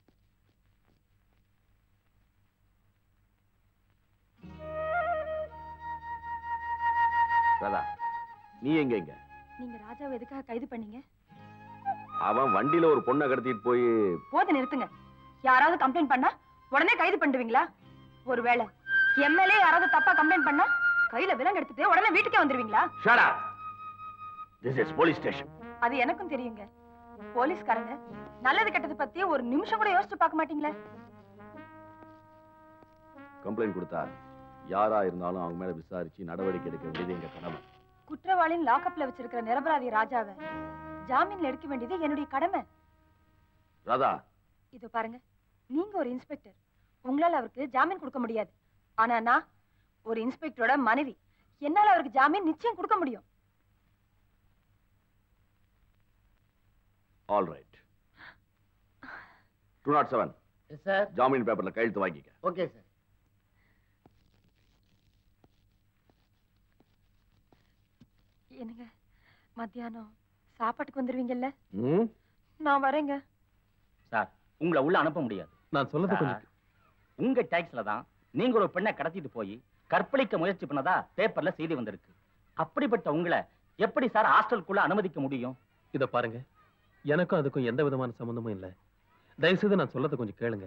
ராதா நீ எங்க எங்க நீங்க ராஜாவை எதுக்காக கைது பண்ணீங்க அவன் வண்டியில ஒரு பொண்ணை கடத்திட்டு போய் போது நிறுத்துங்க யாராவது கம்ப்ளைண்ட் பண்ணா உடனே கைது பண்ணிடுவீங்களா ஒருவேளை எம்எல்ஏ யாராவது தப்பா கம்ப்ளைண்ட் பண்ணா கையில விலங்கு எடுத்துட்டு உடனே வீட்டுக்கே வந்துருவீங்களா ஷடா திஸ் இஸ் போலீஸ் ஸ்டேஷன் அது எனக்கும் தெரியுங்க போலீஸ்காரங்க நல்லது கெட்டது பத்தி ஒரு நிமிஷம் கூட யோசிச்சு பார்க்க மாட்டீங்களே கம்ப்ளைண்ட் கொடுத்தா யாரா இருந்தாலும் அவங்க மேல விசாரிச்சு நடவடிக்கை எடுக்க வேண்டியது எங்க கடமை குற்றவாளியின் லாக்அப்ல வச்சிருக்கிற நிரபராதி ராஜாவை ஜாமீன்ல எடுக்க வேண்டியது என்னுடைய கடமை ராதா இதோ பாருங்க நீங்க ஒரு இன்ஸ்பெக்டர் உங்களால அவருக்கு ஜாமீன் கொடுக்க முடியாது ஆனா நான் ஒரு இன்ஸ்பெக்டரோட மனைவி என்னால அவருக்கு ஜாமீன் நிச்சயம் கொடுக்க முடியும் all right two naught seven sir ஜாமீன் பேப்பர்ல கையெழுத்து வாங்கிக்க ஓகே சார் என்னங்க மத்தியானம் சாப்பாட்டுக்கு வந்துருவீங்கல்ல ம் நான் வரேங்க சார் உங்களை உள்ள அனுப்ப முடியாது நான் சொல்லது கொஞ்சம் சார், உங்க டாக்ஸ்ல தான் நீங்க ஒரு பெண்ணை கடத்திட்டு போய் கற்பழிக்க முயற்சி பண்ணதா பேப்பர்ல செய்தி வந்திருக்கு அப்படிப்பட்ட உங்களை எப்படி சார் ஹாஸ்டலுக்குள்ள அனுமதிக்க முடியும் இத பாருங்க எனக்கும் அதுக்கும் எந்த விதமான சம்பந்தமும் இல்ல தயவு செய்து நான் சொல்லதை கொஞ்சம் கேளுங்க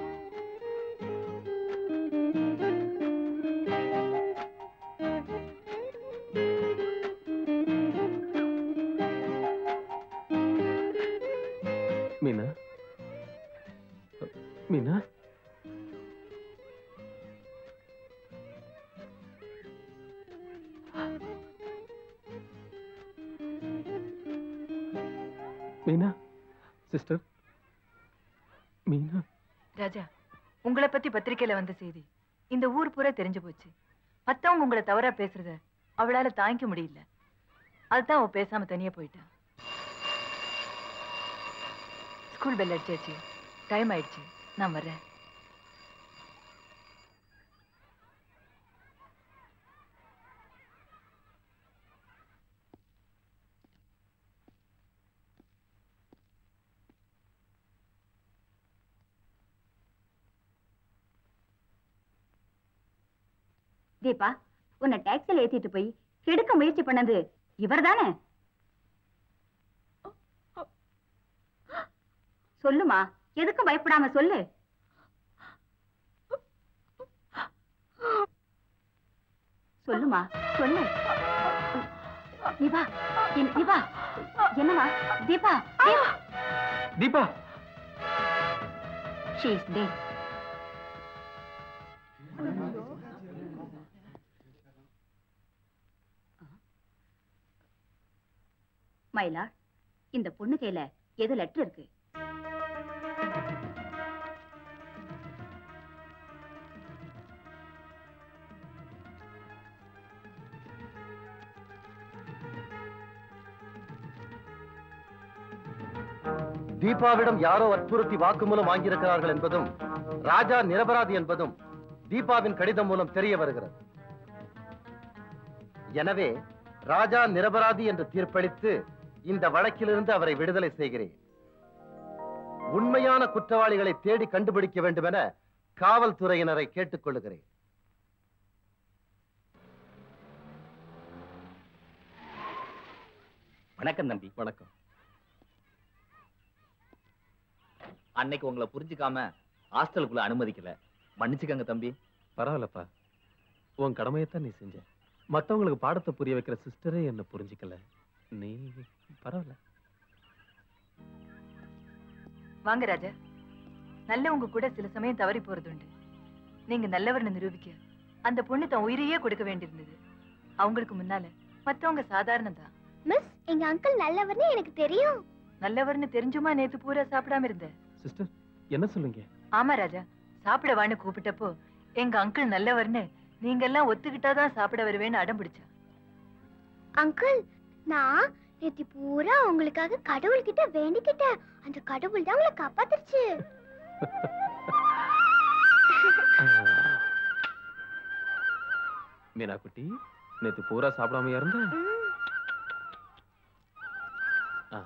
மீனா மீனா மீனா சிஸ்டர் மீனா ராஜா உங்களை பத்தி பத்திரிக்கையில வந்த செய்தி இந்த ஊர் பூரா தெரிஞ்சு போச்சு மத்தவங்க உங்களை தவறா பேசுறத அவளால தாங்கிக்க முடியல அதுதான் அவ பேசாம தனியா போயிட்டா ஸ்கூல் பெல் அடிச்சாச்சு டைம் ஆயிடுச்சு நான் வர்றேன் தீபா உன்னை டாக்ஸில ஏத்திட்டு போய் கெடுக்க முயற்சி பண்ணது இவர்தானே சொல்லுமா எதுக்கும் பயப்படாம சொல்லு சொல்லுமா சொல்லு தீபா என்- தீபா என்னமா Deepa Deepa she is dead மயிலா இந்த பொண்ணு கையில ஏதோ லெட்டர் இருக்கு தீபாவிடம் யாரோ வற்புறுத்தி வாக்குமூலம் வாங்கியிருக்கிறார்கள் என்பதும் ராஜா நிரபராதி என்பதும் தீபாவின் கடிதம் மூலம் தெரிய வருகிறது எனவே ராஜா நிரபராதி என்று தீர்ப்பளித்து இந்த வழக்கிலிருந்து அவரை விடுதலை செய்கிறேன் உண்மையான குற்றவாளிகளை தேடி கண்டுபிடிக்க வேண்டும் என காவல்துறையினரை கேட்டுக்கொள்கிறேன் வணக்கம் தம்பி வணக்கம் அன்னைக்கு உங்களை புரிஞ்சுக்காம ஹாஸ்டலுக்குள்ள அனுமதிக்கல மன்னிச்சுக்கங்க தம்பி பரவாயில்லப்பா உன் கடமையைத்தான் நீ செஞ்ச மத்தவங்களுக்கு பாடத்தை புரிய வைக்கிற சிஸ்டரே என்ன புரிஞ்சுக்கல நீ பரவாயில்ல வாங்க ராஜா நல்லவங்க கூட சில சமயம் தவறி போறது உண்டு நீங்க நல்லவர்னு நிரூபிக்க அந்த பொண்ணு தன் உயிரையே கொடுக்க வேண்டியிருந்தது அவங்களுக்கு முன்னால மத்தவங்க சாதாரணம் தான் மிஸ் எங்க அங்கிள் நல்லவர்னு எனக்கு தெரியும் நல்லவர்னு தெரிஞ்சுமா நேத்து பூரா சாப்பிடாம இருந்த சிஸ்டர் என்ன சொல்லுங்க ஆமா ராஜா சாப்பிட வான்னு கூப்பிட்டப்போ எங்க அங்கிள் நல்லவர்னு நீங்க எல்லாம் ஒத்துக்கிட்டாதான் சாப்பிட வருவேன்னு அடம் பிடிச்சா அங்கிள் நான் நேத்தி பூரா உங்களுக்காக கடவுள்கிட்ட வேண்டிக்கிட்டேன் அந்த கடவுள் தான் உங்களை காப்பாத்துருச்சு மீனா குட்டி நேத்து பூரா சாப்பிடாம இருந்த ஆ.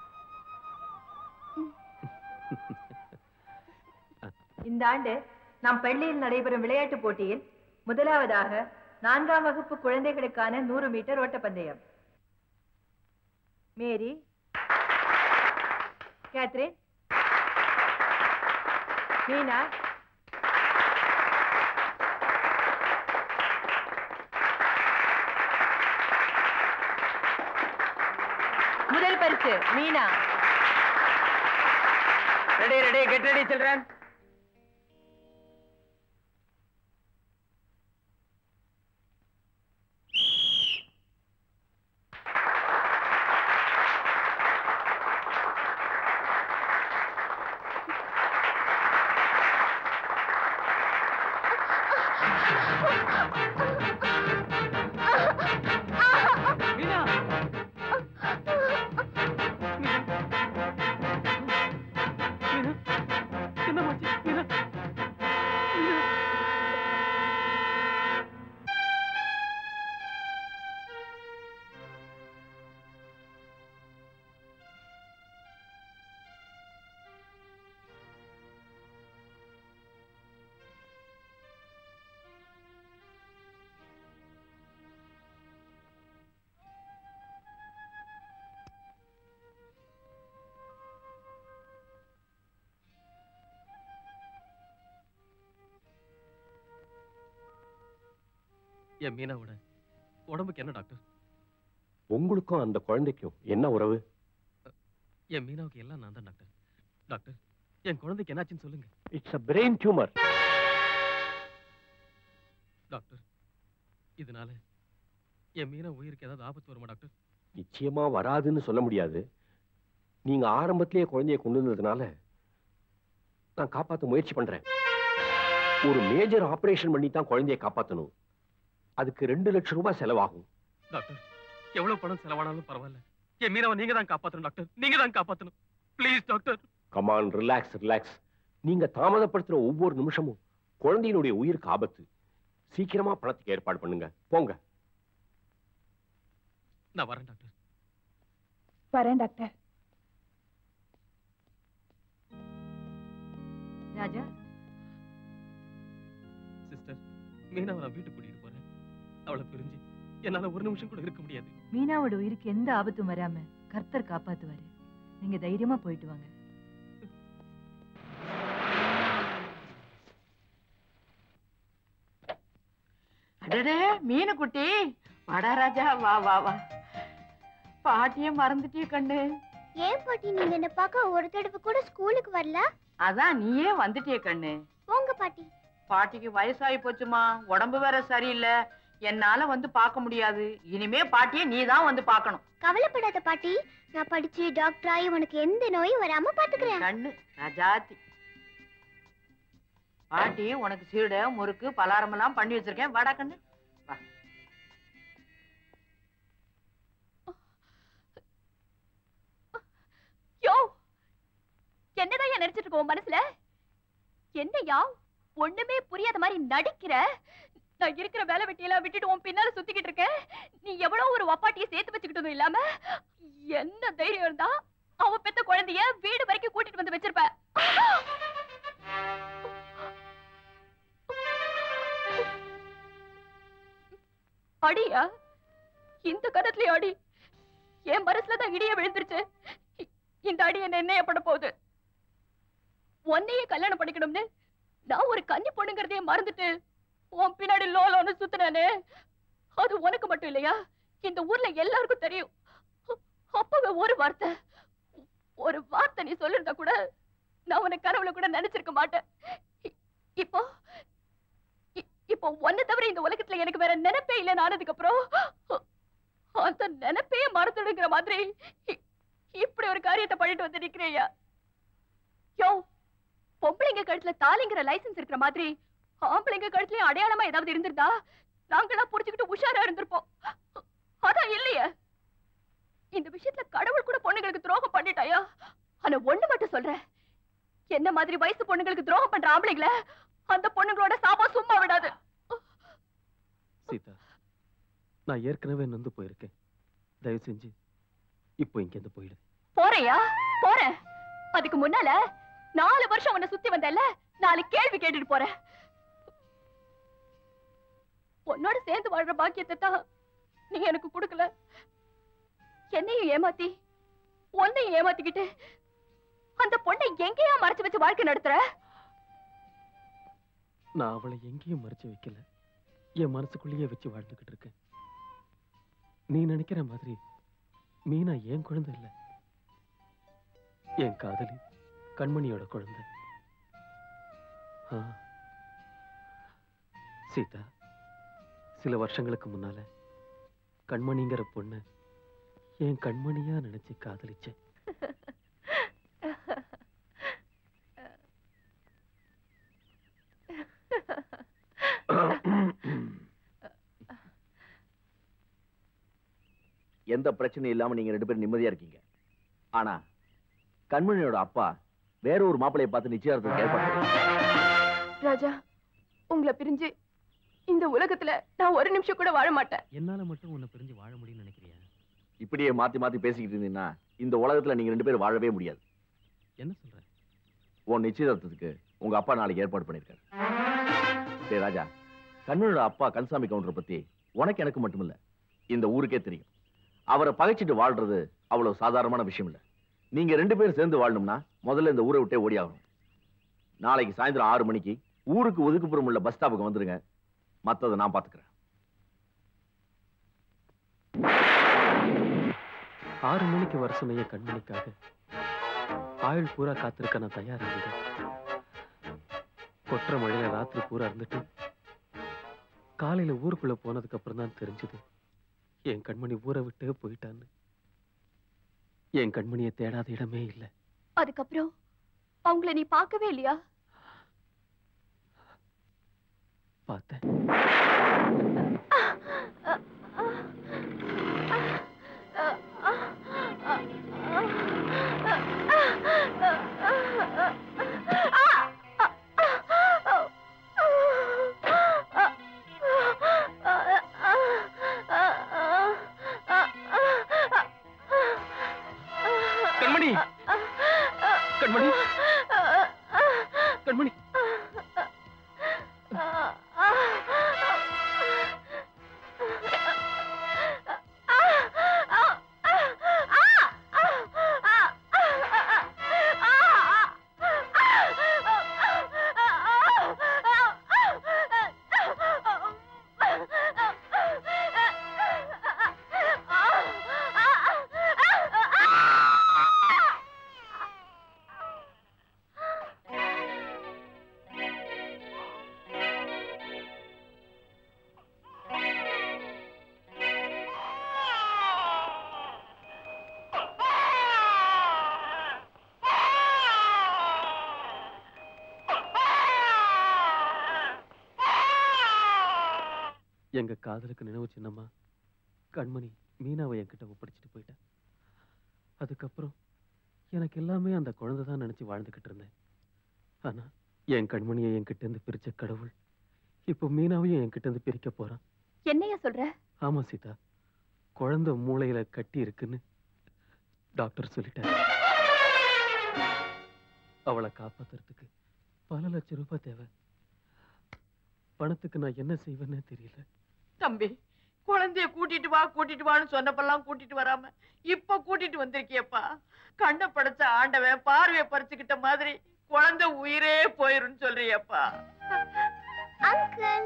இந்த ஆண்டு நம் பள்ளியில் நடைபெறும் விளையாட்டு போட்டியில் முதலாவதாக நான்காம் வகுப்பு குழந்தைகளுக்கான நூறு மீட்டர் ஓட்டப்பந்தயம் மேரி கேத்ரின் மீனா முதல் பரிசு Meena ready ready get ready children என் மீனாவோட உடம்புக்கு என்ன டாக்டர் உங்களுக்கும் அந்த குழந்தைக்கும் என்ன உறவு என் மீனாவுக்கு எல்லாம் நான் தான் டாக்டர் டாக்டர் என் குழந்தைக்கு என்னாச்சுன்னு சொல்லுங்க it's a brain tumour doctor இதனால என் மீனா உயிருக்கு ஏதாவது ஆபத்து வருமா டாக்டர் நிச்சயமா வராதுன்னு சொல்ல முடியாது நீங்க ஆரம்பத்திலேயே குழந்தைய கொண்டு வந்ததுனால நான் காப்பாத்த முயற்சி பண்றேன் ஒரு மேஜர் ஆபரேஷன் பண்ணி தான் குழந்தைய காப்பாத்தணும் அதுக்கு ரெண்டு லட்சம் ரூபாய் செலவாகும் டாக்டர் எவ்வளவு பணம் செலவானாலும் பரவாயில்ல என் மீனாவை நீங்க தான் காப்பாத்தணும் டாக்டர் நீங்க தான் காப்பாத்தணும் please doctor come on relax relax நீங்க தாமதப்படுத்துற ஒவ்வொரு நிமிஷமும் குழந்தையினுடைய உயிருக்கு ஆபத்து சீக்கிரமா பணத்துக்கு ஏற்பாடு பண்ணுங்க போங்க நான் வரேன் டாக்டர் வரேன் டாக்டர் ராஜா சிஸ்டர் மீனாவை நான் வீட்டுக்கு கூட்டிட்டு போறேன் அவளை பிரிஞ்சு என்னால ஒரு நிமிஷம் கூட இருக்க முடியாது மீனாவோட உயிருக்கு எந்த ஆபத்தும் வராம கர்த்தர் காப்பாத்துவாரு நீங்க தைரியமா போயிட்டு வாங்க அடடே மீனு குட்டி வாடா ராஜா வா வா வா பாட்டிய மறந்துட்டிய கண்ணு ஏன் பாட்டி நீங்க என்ன பார்க்க ஒரு தடவை கூட ஸ்கூலுக்கு வரல அதான் நீயே வந்துட்டிய கண்ணு போங்க பாட்டி பாட்டிக்கு வயசாகி போச்சுமா உடம்பு வேற சரியில்லை என்னால வந்து பார்க்க முடியாது இனிமே பாட்டிய நீ தான் வந்து பார்க்கணும் கவலைப்படாத பாட்டி நான் படிச்சு டாக்டர் ஆகி உனக்கு எந்த நோயும் வராம பாத்துக்கிறேன் கண்ணு ராஜாத்தி பாட்டி உனக்கு சீடை முறுக்கு பலாரம் எல்லாம் பண்ணி வச்சிருக்கேன் வாடா கண்ணு வா யோ என்னதான் நினைச்சிட்டு இருக்க உன் மனசுல என்னையா ஒண்ணுமே புரியாத மாதிரி நடிக்கிற நான் இருக்கிற வேலை வெட்டியெல்லாம் விட்டுட்டு உன் பின்னால சுத்திக்கிட்டு இருக்கேன் நீ எவ்வளவு ஒரு வப்பாட்டியை சேர்த்து வச்சுக்கிட்டதும் இல்லாம என்ன தைரியம் இருந்தா அவ பெத்த குழந்தைய வீடு வரைக்கும் கூட்டிட்டு வந்து வச்சிருப்ப அடியா இந்த கணத்துலயும் அடி என் மனசுல தான் இடிய விழுந்துருச்சு இ- இந்த அடி என்ன என்னைய பட போகுது உன்னையே கல்யாணம் பண்ணிக்கணும்னு நான் ஒரு கன்னி பொண்ணுங்கிறதையே மறந்துட்டு உன் பின்னாடி லோலோன்னு சுத்தினானே அது உனக்கு மட்டும் இல்லையா இந்த ஊர்ல எல்லாருக்கும் தெரியும் அப்பவே ஒரு வார்த்தை ஒரு வார்த்தை நீ சொல்லிருந்தா கூட நான் உன்னை கனவுல கூட நினைச்சிருக்க மாட்டேன் இ- இப்போ இ- இப்போ ஒன்ன தவிர இந்த உலகத்துல எனக்கு வேற நினைப்பே இல்லைன்னு ஆனதுக்கு அப்புறம் அந்த நினைப்பே மறந்துடுங்கிற மாதிரி இ- இப்படி ஒரு காரியத்தை பண்ணிட்டு வந்து நிக்கிறியா யோ பொம்பளைங்க கழுத்துல தாலிங்கிற லைசென்ஸ் இருக்கிற மாதிரி ஆம்பளைங்க கழுத்துலயும் அடையாளமா ஏதாவது இருந்திருந்தா நாங்களாம் புடிச்சுக்கிட்டு உஷாரா இருந்திருப்போம் அதான் இல்லையே இந்த விஷயத்துல கடவுள் கூட பொண்ணுங்களுக்கு துரோகம் பண்ணிட்டாயா ஆனா ஒண்ணு மட்டும் சொல்றேன் என்ன மாதிரி வயசு பொண்ணுங்களுக்கு துரோகம் பண்ற ஆம்பளைங்கள அந்த பொண்ணுங்களோட சாபம் சும்மா விடாது சீதா நான் ஏற்கனவே நொந்து போயிருக்கேன் தயவு செஞ்சு இப்போ இங்கேருந்து போயிடு போறையா போறேன் அதுக்கு முன்னால நாலு வருஷம் உன்னை சுத்தி வந்தேல்ல நாலு கேள்வி கேட்டுட்டு போறேன் உன்னோட சேர்ந்து வாழ்ற பாக்கியத்தை தான் நீ எனக்கு கொடுக்கல என்னையும் ஏமாத்தி உன்னையும் ஏமாத்திக்கிட்டு அந்த பொண்ணை எங்கேயா மறைச்சு வச்சு வாழ்க்கை நடத்துற நான் அவளை எங்கேயும் மறைச்சு வைக்கல என் மனசுக்குள்ளேயே வச்சு வாழ்ந்துகிட்டு இருக்கேன் நீ நினைக்கிற மாதிரி மீனா என் குழந்தை இல்ல என் காதலி கண்மணியோட குழந்தை ஆ. சீதா சில வருஷங்களுக்கு முன்னால கண்மணிங்கிற பொண்ணு என் கண்மணியா நினைச்சு காதலிச்சேன் எந்த பிரச்சனையும் இல்லாம நீங்க ரெண்டு பேரும் நிம்மதியா இருக்கீங்க ஆனா கண்மணியோட அப்பா வேற ஒரு மாப்பிளைய பார்த்து நிச்சயார்த்தத்துக்கு ஏற்பாடு பண்ணாரு. ராஜா உங்களை பிரிஞ்சு இந்த உலகத்துல நான் ஒரு நிமிஷம் கூட வாழ மாட்டேன் என்னால மட்டும் உன்னை பிரிஞ்சு வாழ முடியும்னு நினைக்கிறியா இப்படியே மாத்தி மாத்தி பேசிக்கிட்டு இருந்தீங்கன்னா இந்த உலகத்துல நீங்க ரெண்டு பேரும் வாழவே முடியாது என்ன சொல்ற உன் நிச்சயதார்த்தத்துக்கு உங்க அப்பா நாளைக்கு ஏற்பாடு பண்ணிருக்காரு டேய் ராஜா கண்ணனோட அப்பா கன்சாமி கவுண்டரை பத்தி உனக்கு எனக்கு மட்டுமில்ல இந்த ஊருக்கே தெரியும் அவரை பகைச்சிட்டு வாழ்றது அவ்வளவு சாதாரணமான விஷயம் இல்ல நீங்க ரெண்டு பேரும் சேர்ந்து வாழணும்னா முதல்ல இந்த ஊரை விட்டே ஓடி ஆகணும் நாளைக்கு சாயந்தரம் ஆறு மணிக்கு ஊருக்கு ஒதுக்குப்புறம் உள்ள பஸ் ஸ்டாப்புக்கு வந்துருங்க மத்ததை நான் பாத்துக்கிறேன் ஆறு மணிக்கு வர சொன்ன என் கண்மணிக்காக ஆயுள் பூரா காத்திருக்க நான் தயாரா இருந்தேன் கொற்ற மழையில ராத்திரி பூரா இருந்துட்டு காலையில ஊருக்குள்ள போனதுக்கு அப்புறம் தான் தெரிஞ்சது என் கண்மணி ஊரை விட்டே போயிட்டான்னு என் கண்மணியை தேடாத இடமே இல்லை அதுக்கப்புறம் அவங்கள நீ பார்க்கவே இல்லையா பார்த்தேன் கண்மணி கண்மணி கண்மணி எங்க காதலுக்கு நினைவு சின்னம்மா கண்மணி மீனாவை என்கிட்ட ஒப்படைச்சிட்டு போயிட்டேன் அதுக்கப்புறம் எனக்கு எல்லாமே அந்த குழந்தை தான் நினைச்சு வாழ்ந்துகிட்டு இருந்தேன் ஆனா என் கண்மணியை என்கிட்ட இருந்து பிரிச்ச கடவுள் இப்போ மீனாவையும் என்கிட்ட இருந்து பிரிக்க போறான் என்னையா சொல்ற ஆமா சீதா குழந்தை மூளையில கட்டி இருக்குன்னு டாக்டர் சொல்லிட்டாரு அவளை காப்பாத்துறதுக்கு பல லட்சம் ரூபாய் தேவை பணத்துக்கு நான் என்ன செய்வேன்னே தெரியல தம்பி குழந்தைய கூட்டிட்டு வா கூட்டிட்டு வான்னு சொன்னப்பெல்லாம் கூட்டிட்டு வராம இப்ப கூட்டிட்டு வந்திருக்கியப்பா கண்ணை படைச்ச ஆண்டவன் பார்வையை பறிச்சுக்கிட்ட மாதிரி குழந்தை உயிரே போயிருன்னு சொல்றியப்பா அங்கிள்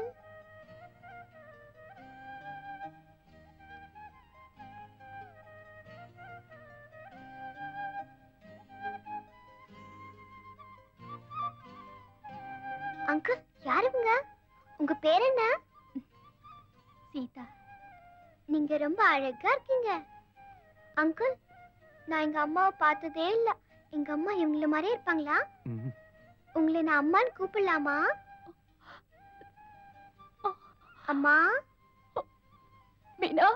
அங்கிள் யாருங்க உங்க பேர் என்ன சீதா நீங்க ரொம்ப அழகா இருக்கீங்க அங்கிள் நான் எங்க அம்மாவை பார்த்ததே இல்ல எங்க அம்மா இவங்கள மாதிரியே இருப்பாங்களா உங்களை நான் அம்மான்னு கூப்பிடலாமா அம்மா மீனா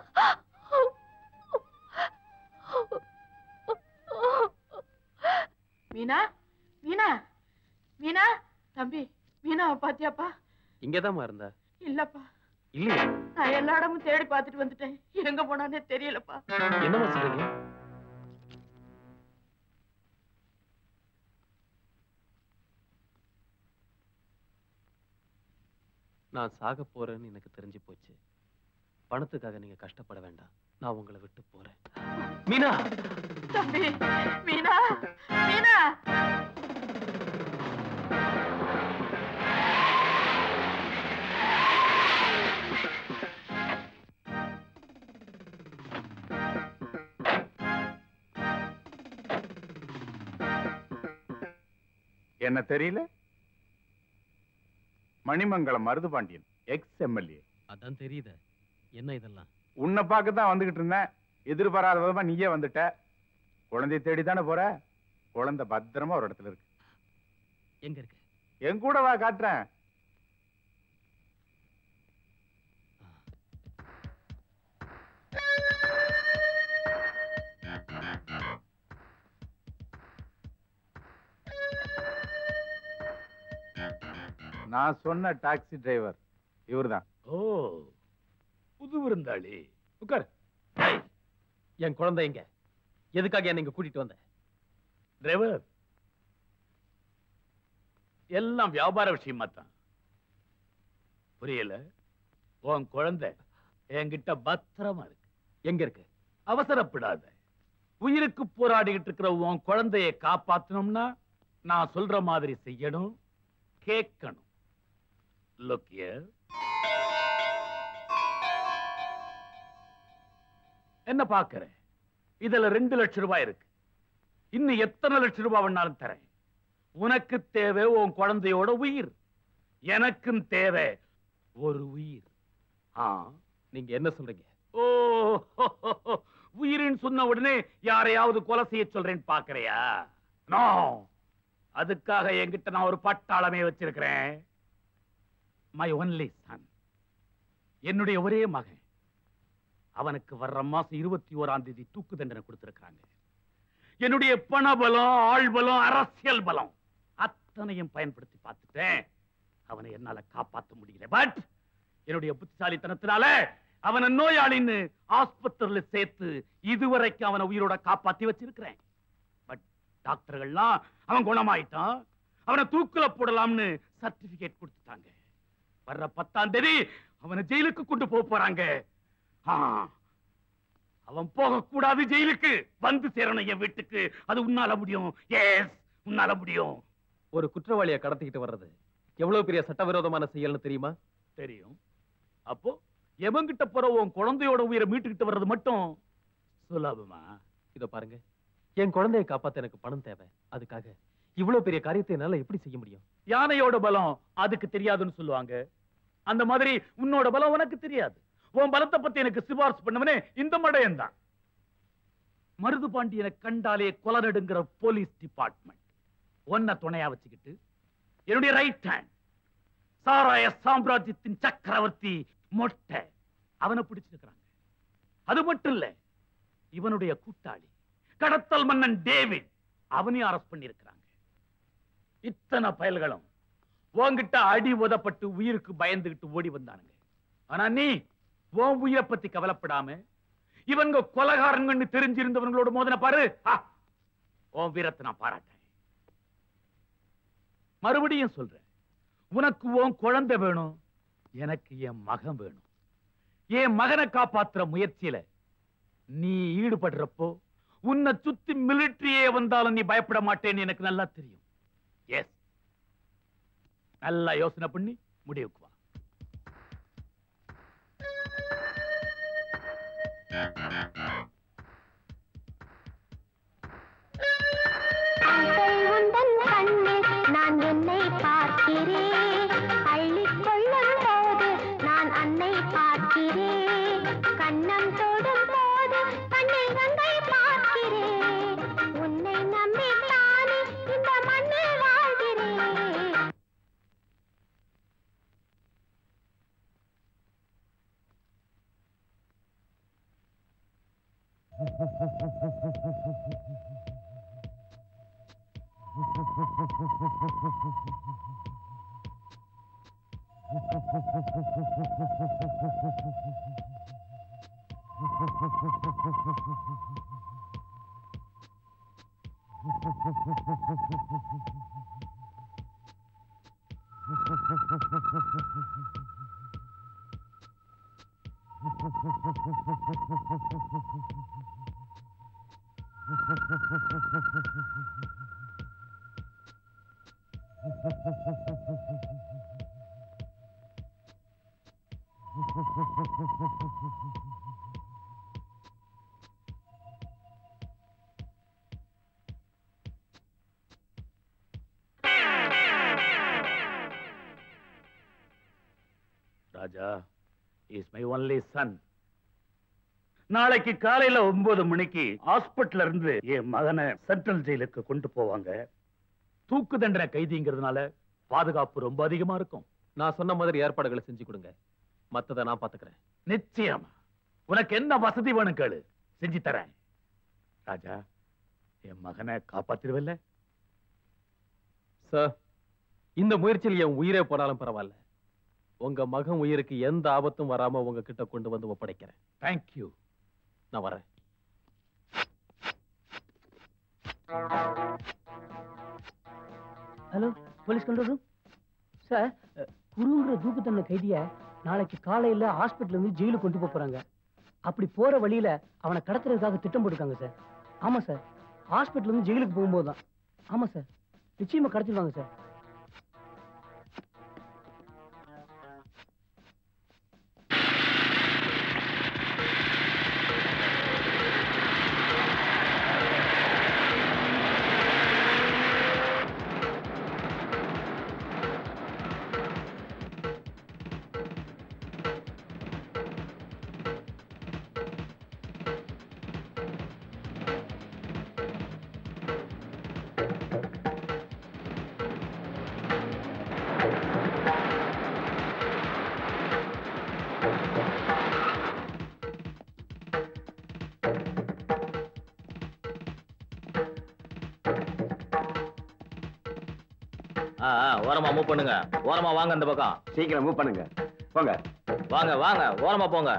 மீனா மீனா மீனா தம்பி மீனாவை பாத்தியாப்பா இங்கதாம்மா இருந்தா இல்லப்பா இல்லையா நான் எல்லா இடமும் தேடி பார்த்துட்டு வந்துட்டேன் எங்க போனானே தெரியலப்பா என்னம்மா சொல்றீங்க நான் சாக போறேன்னு எனக்கு தெரிஞ்சு போச்சு பணத்துக்காக நீங்க கஷ்டப்பட வேண்டாம் நான் உங்களை விட்டு போறேன் மீனா தம்பி மீனா மீனா என்ன தெரியல மணிமங்கலம் மருதுபாண்டியன் எக்ஸ் எம்எல்ஏ அதான் தெரியுது என்ன இதெல்லாம் உன்னை பார்க்க தான் வந்துகிட்டு இருந்தேன் எதிர்பாராத விதமா நீயே வந்துட்ட குழந்தைய தேடி தானே போற குழந்தை பத்திரமா ஒரு இடத்துல இருக்கு எங்க இருக்கு என் கூட வா காட்டுறேன் நான் சொன்ன டாக்ஸி டிரைவர் இவர்தான் ஓ புது விருந்தாளி உட்கார் என் குழந்தை எங்க எதுக்காக என்ன இங்க கூட்டிட்டு வந்த டிரைவர் எல்லாம் வியாபார விஷயமா தான் புரியல உன் குழந்தை என்கிட்ட பத்திரமா இருக்கு எங்க இருக்கு அவசரப்படாத உயிருக்கு போராடிக்கிட்டு இருக்கிற உன் குழந்தைய காப்பாத்தணும்னா நான் சொல்ற மாதிரி செய்யணும் கேட்கணும் லுக் என்ன பாக்குற இதுல ரெண்டு லட்சம் ரூபாய் இருக்கு இன்னும் எத்தனை லட்சம் ரூபாய் வேணாலும் தரேன் உனக்கு தேவை உன் குழந்தையோட உயிர் எனக்கும் தேவை ஒரு உயிர் ஆ நீங்க என்ன சொல்றீங்க ஓ உயிரின்னு சொன்ன உடனே யாரையாவது கொலை செய்ய சொல்றேன்னு பாக்குறியா நோ அதுக்காக என்கிட்ட நான் ஒரு பட்டாளமே வச்சிருக்கிறேன் மை ஒன்லி சன் என்னுடைய ஒரே மகன் அவனுக்கு வர்ற மாசம் இருபத்தி ஓராம் தேதி தூக்கு தண்டனை கொடுத்திருக்காங்க என்னுடைய பண பலம் ஆள் பலம் அரசியல் பலம் அத்தனையும் பயன்படுத்தி பார்த்துட்டேன் அவனை என்னால காப்பாத்த முடியல பட் என்னுடைய புத்திசாலித்தனத்தினால அவனை நோயாளின்னு ஆஸ்பத்திரியில சேர்த்து இதுவரைக்கும் அவனை உயிரோட காப்பாத்தி வச்சிருக்கிறேன் பட் டாக்டர்கள்லாம் அவன் குணமாயிட்டான் அவனை தூக்குல போடலாம்னு சர்டிபிகேட் கொடுத்துட்டாங்க வர்ற பத்தாம் தேதி அவனை ஜெயிலுக்கு கொண்டு போக போறாங்க ஆ, அவன் போக கூடாது ஜெயிலுக்கு வந்து சேரணும் என் வீட்டுக்கு அது உன்னால முடியும் எஸ் உன்னால முடியும் ஒரு குற்றவாளியை கடத்திக்கிட்டு வர்றது எவ்வளவு பெரிய சட்டவிரோதமான செயல்னு தெரியுமா தெரியும் அப்போ எவங்கிட்ட போற உன் குழந்தையோட உயிரை மீட்டுக்கிட்டு வர்றது மட்டும் சுலபமா இத பாருங்க என் குழந்தையை காப்பாத்த எனக்கு பணம் தேவை அதுக்காக இவ்வளவு பெரிய காரியத்தை என்னால எப்படி செய்ய முடியும் யானையோட பலம் அதுக்கு தெரியாதுன்னு சொல்லுவாங்க அந்த மாதிரி உன்னோட பலம் உனக்கு தெரியாது உன் பலத்தை பத்தி எனக்கு சிபாரிசு பண்ணவனே இந்த மடையன் தான் மருது பாண்டியனை கண்டாலே கொலநடுங்கிற போலீஸ் டிபார்ட்மெண்ட் ஒன்ன துணையா வச்சுக்கிட்டு என்னுடைய ரைட் ஹேண்ட் சாராய சாம்ராஜ்யத்தின் சக்கரவர்த்தி மொட்டை அவனை பிடிச்சிருக்கிறாங்க அது மட்டும் இல்ல இவனுடைய கூட்டாளி கடத்தல் மன்னன் டேவிட் அவனையும் அரெஸ்ட் பண்ணியிருக்கிறாங்க இத்தனை பயல்களும் உன்கிட்ட அடி உதப்பட்டு உயிருக்கு பயந்துகிட்டு ஓடி வந்தானுங்க ஆனா நீ உன் உயிரை பத்தி கவலைப்படாம இவங்க கொலகாரங்கன்னு தெரிஞ்சிருந்தவங்களோட மோதன பாரு ஆ, உன் வீரத்தை நான் பாராட்டேன் மறுபடியும் சொல்றேன் உனக்கு உன் குழந்தை வேணும் எனக்கு என் மகன் வேணும் என் மகனை காப்பாத்துற முயற்சியில நீ ஈடுபடுறப்போ உன்னை சுத்தி மிலிட்டரியே வந்தாலும் நீ பயப்பட மாட்டேன்னு எனக்கு நல்லா தெரியும் எஸ் நல்லா யோசனை பண்ணி முடிவுக்கு வா உந்தன் கண்ணில் நான் என்னை பார்க்கிறேன் அள்ளிக் கொள்ளும் போது நான் அன்னை பார்க்கிறேன் கண்ணம் தொடும் போது கண்ணில் கங்கை பார்க்கிறேன் உன்னை நம்பித்தானே இந்த மண்ணில் வாழ்கிறேன் Raja is my only son நாளைக்கு காலையில ஒன்பது மணிக்கு ஹாஸ்பிட்டல்ல இருந்து என் மகனை சென்ட்ரல் ஜெயிலுக்கு கொண்டு போவாங்க தூக்கு தண்டனை கைதிங்கிறதுனால பாதுகாப்பு ரொம்ப அதிகமா இருக்கும் நான் சொன்ன மாதிரி ஏற்பாடுகளை செஞ்சு கொடுங்க மத்ததை நான் பாத்துக்கிறேன் நிச்சயமா உனக்கு என்ன வசதி வேணும் கேளு செஞ்சு தரேன் ராஜா என் மகனை காப்பாத்திடுவல்ல சார் இந்த முயற்சியில் என் உயிரே போனாலும் பரவாயில்ல உங்க மகன் உயிருக்கு எந்த ஆபத்தும் வராம உங்க கிட்ட கொண்டு வந்து ஒப்படைக்கிறேன் தேங்க்யூ நான் வரேன் hello police control room sir குருங்கிற தூக்கு தண்டனை கைதிய நாளைக்கு காலையில ஹாஸ்பிட்டல்ல இருந்து ஜெயிலுக்கு கொண்டு போப் போறாங்க அப்படி போற வழியில அவனை கடத்துறதுக்காக திட்டம் போட்டிருக்காங்க சார் ஆமா சார் ஹாஸ்பிட்டல்ல இருந்து ஜெயிலுக்கு போகும்போது தான் ஆமா சார் நிச்சயமா கடத்திடுவாங்க சார் ஆ, ஆ, ஓரமா மூவ் பண்ணுங்க ஓரமா வாங்க இந்த பக்கம் சீக்கிரம் மூவ் பண்ணுங்க போங்க வாங்க வாங்க ஓரமா போங்க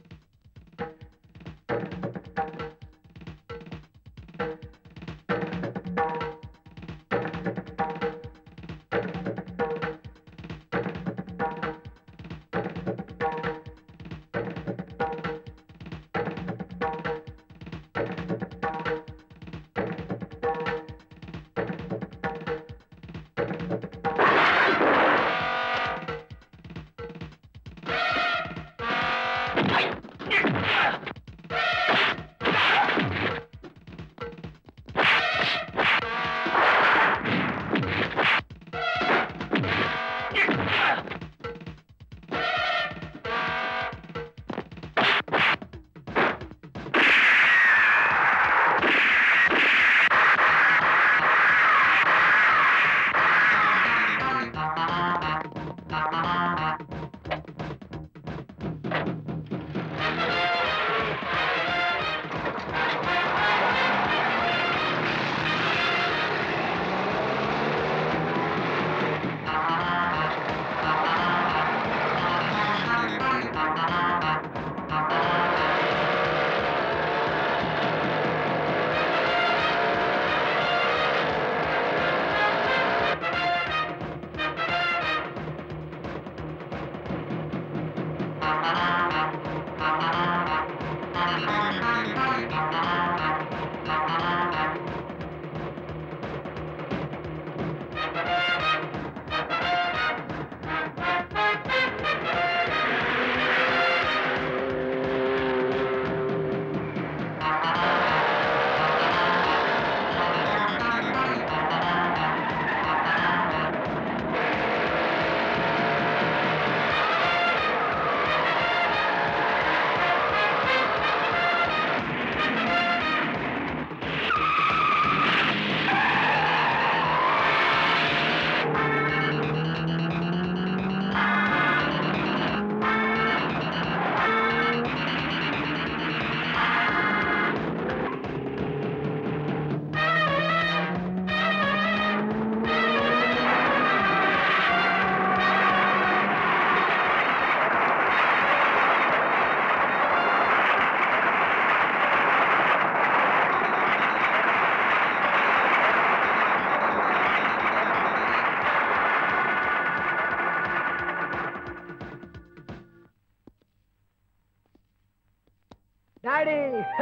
daddy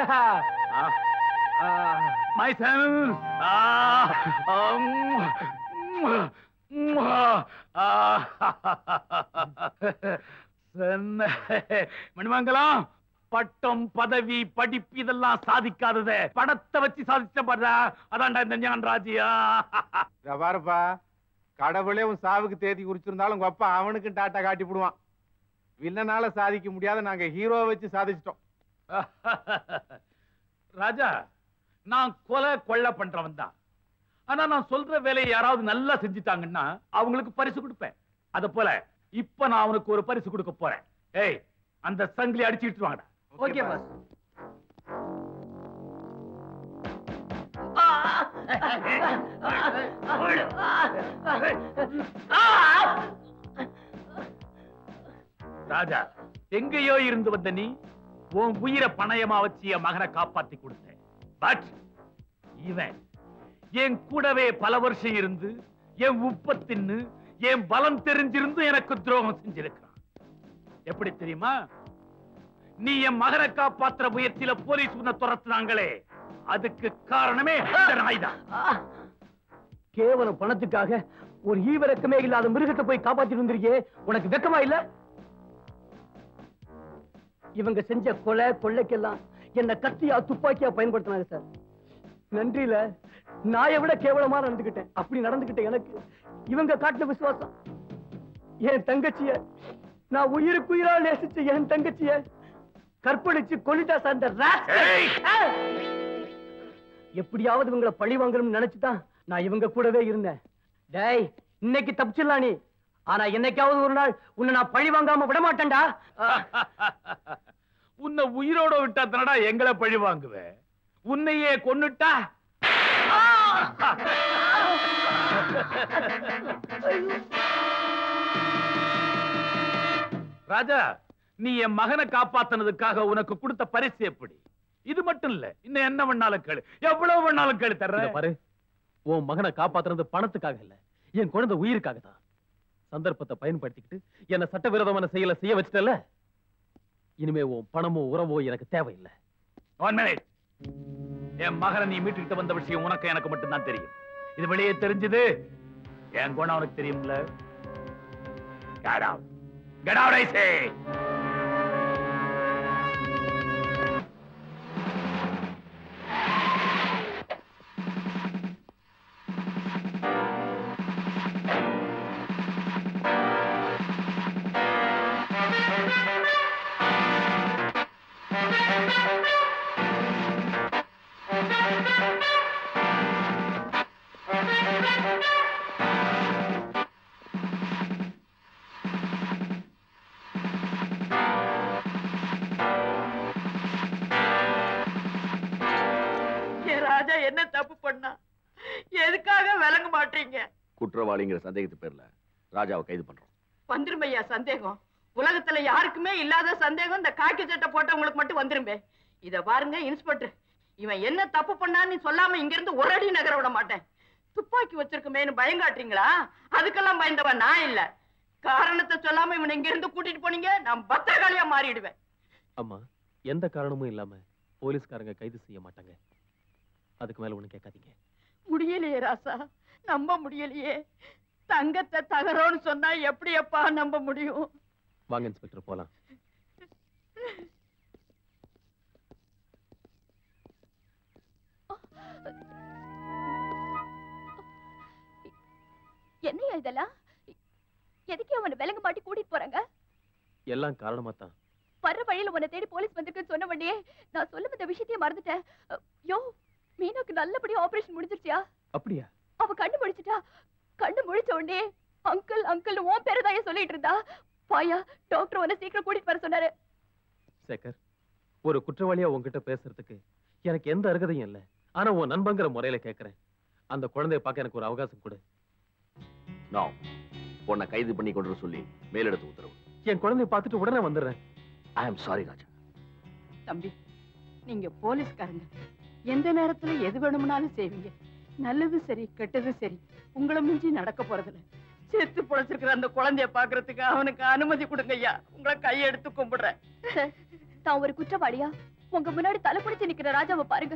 My son. Ah, um, ah, son. Manimangalam பட்டம் பதவி படிப்பு இதெல்லாம் சாதிக்காதத படத்தை வச்சு சாதிச்ச பாருடா அதான்டா இந்த ஞான் ராஜியா இத பாருப்பா கடவுளே உன் சாவுக்கு தேதி குறிச்சிருந்தாலும் உங்க அப்பா அவனுக்கும் டாட்டா காட்டி விடுவான் வில்லனால சாதிக்க முடியாத நாங்க ஹீரோவை வச்சு சாதிச்சிட்டோம் ராஜா நான் கொலை கொள்ளை பண்றவன் தான் ஆனா நான் சொல்ற வேலையை யாராவது நல்லா செஞ்சுட்டாங்கன்னா அவங்களுக்கு பரிசு கொடுப்பேன் அத போல இப்ப நான் அவனுக்கு ஒரு பரிசு கொடுக்க போறேன் ஏய் அந்த சங்கிலி அடிச்சுட்டு வாங்கடா ஓகே பாஸ் ராஜா எங்கேயோ இருந்து வந்த நீ உன் உயிரை பணயமா வச்சு என் மகனை காப்பாத்தி கொடுத்த பட் இவன் என் கூடவே பல வருஷம் இருந்து என் உப்ப தின்னு என் பலம் தெரிஞ்சிருந்து எனக்கு துரோகம் செஞ்சிருக்கிறான் எப்படி தெரியுமா நீ என் மகனை காப்பாத்துற முயற்சியில போலீஸ் உன்னை துரத்துனாங்களே அதுக்கு காரணமே இந்த நாய்தான் கேவலம் பணத்துக்காக ஒரு ஈவிரக்கமே இல்லாத மிருகத்தை போய் காப்பாத்திட்டு வந்திருக்கே உனக்கு வெக்கமா இல்ல இவங்க செஞ்ச கொலை கொள்ளைக்கெல்லாம் என்ன கத்தியா துப்பாக்கியா பயன்படுத்தினாங்க சார் நன்றியில நாயை விட கேவலமா நடந்துகிட்டேன் அப்படி நடந்துகிட்ட எனக்கு இவங்க காட்டின விசுவாசம் என் தங்கச்சிய நான் உயிருக்கு உயிரா நேசிச்ச என் தங்கச்சிய கற்பழிச்சு கொல்லிட்டா சார் இந்த rascal. ஆ! எப்படியாவது இவங்களை பழி வாங்கணும்னு நினைச்சுதான் நான் இவங்க கூடவே இருந்தேன் டேய் இன்னைக்கு தப்பிச்சிடலாம் நீ ஆனா என்னைக்காவது ஒரு நாள் உன்னை நான் பழி வாங்காம விட மாட்டேன்டா உன்னை உயிரோட விட்டா தானடா எங்களை பழி வாங்குவ உன்னையே கொன்னுட்டா ராஜா நீ என் மகனை காப்பாத்துனதுக்காக உனக்கு கொடுத்த பரிசு எப்படி இது மட்டும் இல்ல இன்னும் என்ன வேணாலும் கேளு எவ்வளவு வேணாலும் கேளு இத தர்றேன் பாரு உன் மகனை காப்பாத்துறது பணத்துக்காக இல்ல என் குழந்தை உயிருக்காக தான் சந்தர்ப்பத்தை பயன்படுத்திக்கிட்டு என்ன சட்டவிரோதமான செயலை செய்ய வச்சிட்டல இனிமே உன் பணமோ உறவோ எனக்கு தேவையில்லை ஒன் மினிட் என் மகனை நீ மீட்டுக்கிட்டு வந்த விஷயம் உனக்கு எனக்கு மட்டும்தான் தெரியும் இது வெளியே தெரிஞ்சது என் குணம் உனக்கு தெரியும்ல Get out. Get out, I say. என் ராஜா என்ன தப்பு பண்ணா எதுக்காக விளங்க மாட்டீங்க குற்றவாளிங்கிற சந்தேகத்து பேர்ல ராஜாவை கைது பண்றோம் வந்துருமையா சந்தேகம் உலகத்துல யாருக்குமே இல்லாத சந்தேகம் இந்த காக்கி சட்டை போட்டவங்களுக்கு மட்டும் வந்துருமே இத பாருங்க இன்ஸ்பெக்டர் இவன் என்ன தப்பு பண்ணான்னு சொல்லாம இங்க இருந்து ஒரு அடி நகர விட மாட்டேன் துப்பாக்கி வச்சிருக்குமேனு பயம் காட்டுறீங்களா அதுக்கெல்லாம் பயந்தவன் நான் இல்ல காரணத்தை சொல்லாம இவனை இங்க இருந்து கூட்டிட்டு போனீங்க நான் பத்திரகாளியா மாறிடுவேன் அம்மா எந்த காரணமும் இல்லாம போலீஸ்காரங்க கைது செய்ய மாட்டாங்க அதுக்கு மேல ஒண்ணு கேட்காதீங்க முடியலையே ராசா நம்ப முடியலையே தங்கத்தை தகரோன்னு சொன்னா எப்படி அப்பா நம்ப முடியும் வாங்க இன்ஸ்பெக்டர் போலாம் என்னையா இதெல்லாம் எதுக்கு அவனை விலங்கு மாட்டி கூட்டிட்டு போறாங்க எல்லாம் காரணமா தான் வர்ற வழியில உன்னை தேடி போலீஸ் வந்திருக்குன்னு சொன்ன உடனே நான் சொல்லும் இந்த விஷயத்தையே மறந்துட்டேன் யோ மீனாக்கு நல்லபடியா ஆபரேஷன் முடிஞ்சிருச்சியா அப்படியா அவ கண்ணு முடிச்சிட்டா கண்ணு முழிச்ச உடனே அங்கிள் அங்கிள் உன் பேரு தான் சொல்லிட்டு இருந்தா பாயா டாக்டர் உன்னை சீக்கிரம் கூட்டிட்டு வர சொன்னாரு சேகர் ஒரு குற்றவாளியா உன்கிட்ட பேசுறதுக்கு எனக்கு எந்த அருகதையும் இல்லை ஆனா உன் நண்பங்கிற முறையில கேட்கறேன் அந்த குழந்தைய பார்க்க எனக்கு ஒரு அவகாசம் கொடு நான் உன்னை கைது பண்ணி கொண்டு வர சொல்லி மேலிடத்து உத்தரவு என் குழந்தைய பார்த்துட்டு உடனே வந்துடுறேன் ஐ அம் சாரி ராஜா தம்பி நீங்க போலீஸ்காரங்க எந்த நேரத்துல எது வேணும்னாலும் செய்வீங்க நல்லது சரி கெட்டது சரி உங்களை மிஞ்சி நடக்க போறதில்ல செத்து பொழைச்சிருக்கிற அந்த குழந்தைய பாக்குறதுக்கு அவனுக்கு அனுமதி கொடுங்க ஐயா உங்களை கையெடுத்து கும்பிடுறேன் சார் தான் ஒரு குற்றவாளியா உங்க முன்னாடி தலை பிடிச்சு நிக்கிற ராஜாவை பாருங்க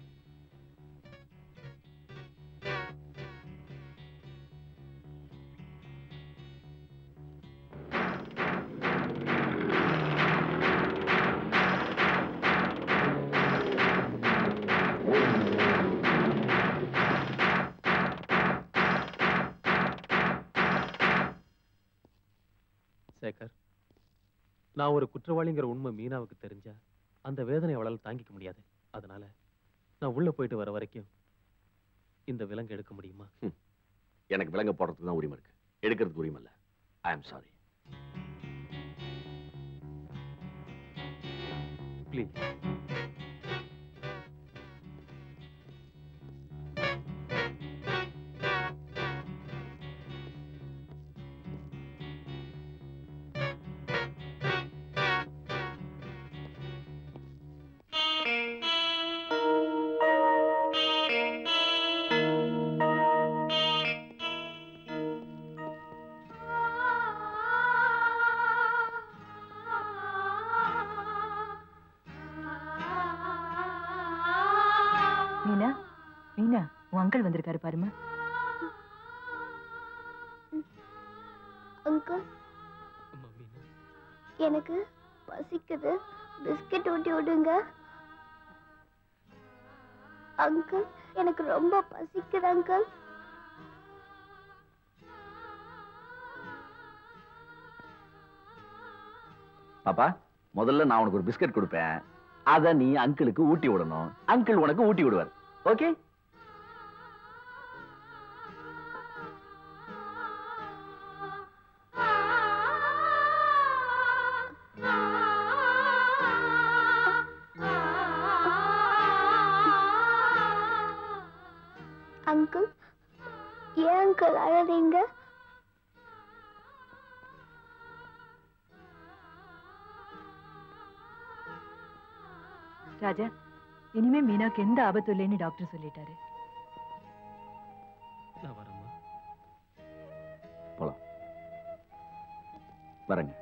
சேகர் நான் ஒரு குற்றவாளிங்கிற உண்மை மீனாவுக்கு தெரிஞ்சா அந்த வேதனை அவளால் தாங்கிக்க முடியாது அதனால நான் உள்ள போயிட்டு வர வரைக்கும் இந்த விலங்கு எடுக்க முடியுமா எனக்கு விலங்க போடுறதுக்கு தான் உரிமை இருக்கு எடுக்கிறதுக்கு உரிமை இல்லை I am sorry please Meena Meena உன் அங்கிள் வந்திருக்காரு பாருமா அங்கிள் எனக்கு பசிக்குது பிஸ்கட் ஊட்டி விடுங்க அங்கிள் எனக்கு ரொம்ப பசிக்குது அங்கிள் பாப்பா முதல்ல நான் உனக்கு ஒரு பிஸ்கட் கொடுப்பேன் அத நீ அங்கிளுக்கு ஊட்டி விடணும் அங்கிள் உனக்கு ஊட்டி விடுவார் ஓகே அங்கிள் ஏன் அங்கிள் அழறீங்க ராஜா இனிமே மீனாக்கு எந்த ஆபத்தும் இல்லைன்னு டாக்டர் சொல்லிட்டாரு நான் வரேம்மா போலாம் வரேங்க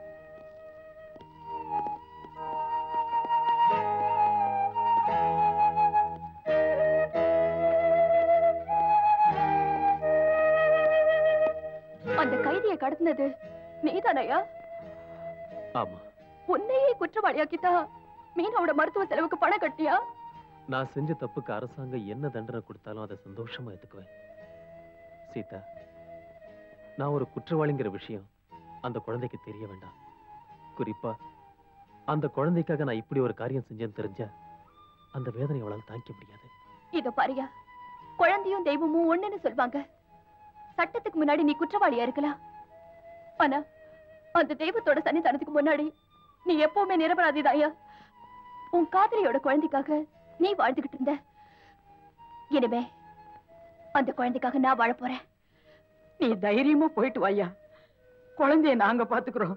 அந்த கைதியை கடத்தினது நீதானையா ஆமா உன்னையே குற்றவாளியாக்கிட்டா மீனாவோட மருத்துவ செலவுக்கு பணம் கட்டியா நான் செஞ்ச தப்புக்கு அரசாங்கம் என்ன தண்டனை கொடுத்தாலும் அதை சந்தோஷமா ஏத்துக்குவேன் சீதா நான் ஒரு குற்றவாளிங்கிற விஷயம் அந்த குழந்தைக்கு தெரிய வேண்டாம் குறிப்பா அந்த குழந்தைக்காக நான் இப்படி ஒரு காரியம் செஞ்சேன்னு தெரிஞ்சா அந்த வேதனை அவளால் தாங்கிக்க முடியாது இத பாரியா குழந்தையும் தெய்வமும் ஒண்ணுன்னு சொல்வாங்க சட்டத்துக்கு முன்னாடி நீ குற்றவாளியா இருக்கலாம் ஆனா அந்த தெய்வத்தோட சன்னிதானத்துக்கு முன்னாடி நீ எப்பவுமே நிரபராதிதாயா உன் காதலியோட குழந்தைக்காக நீ வாழ்ந்துகிட்டு இருந்த இனிமே அந்த குழந்தைக்காக நான் வாழ போறேன் நீ தைரியமா போயிட்டு வாயா குழந்தைய நாங்க பாத்துக்கிறோம்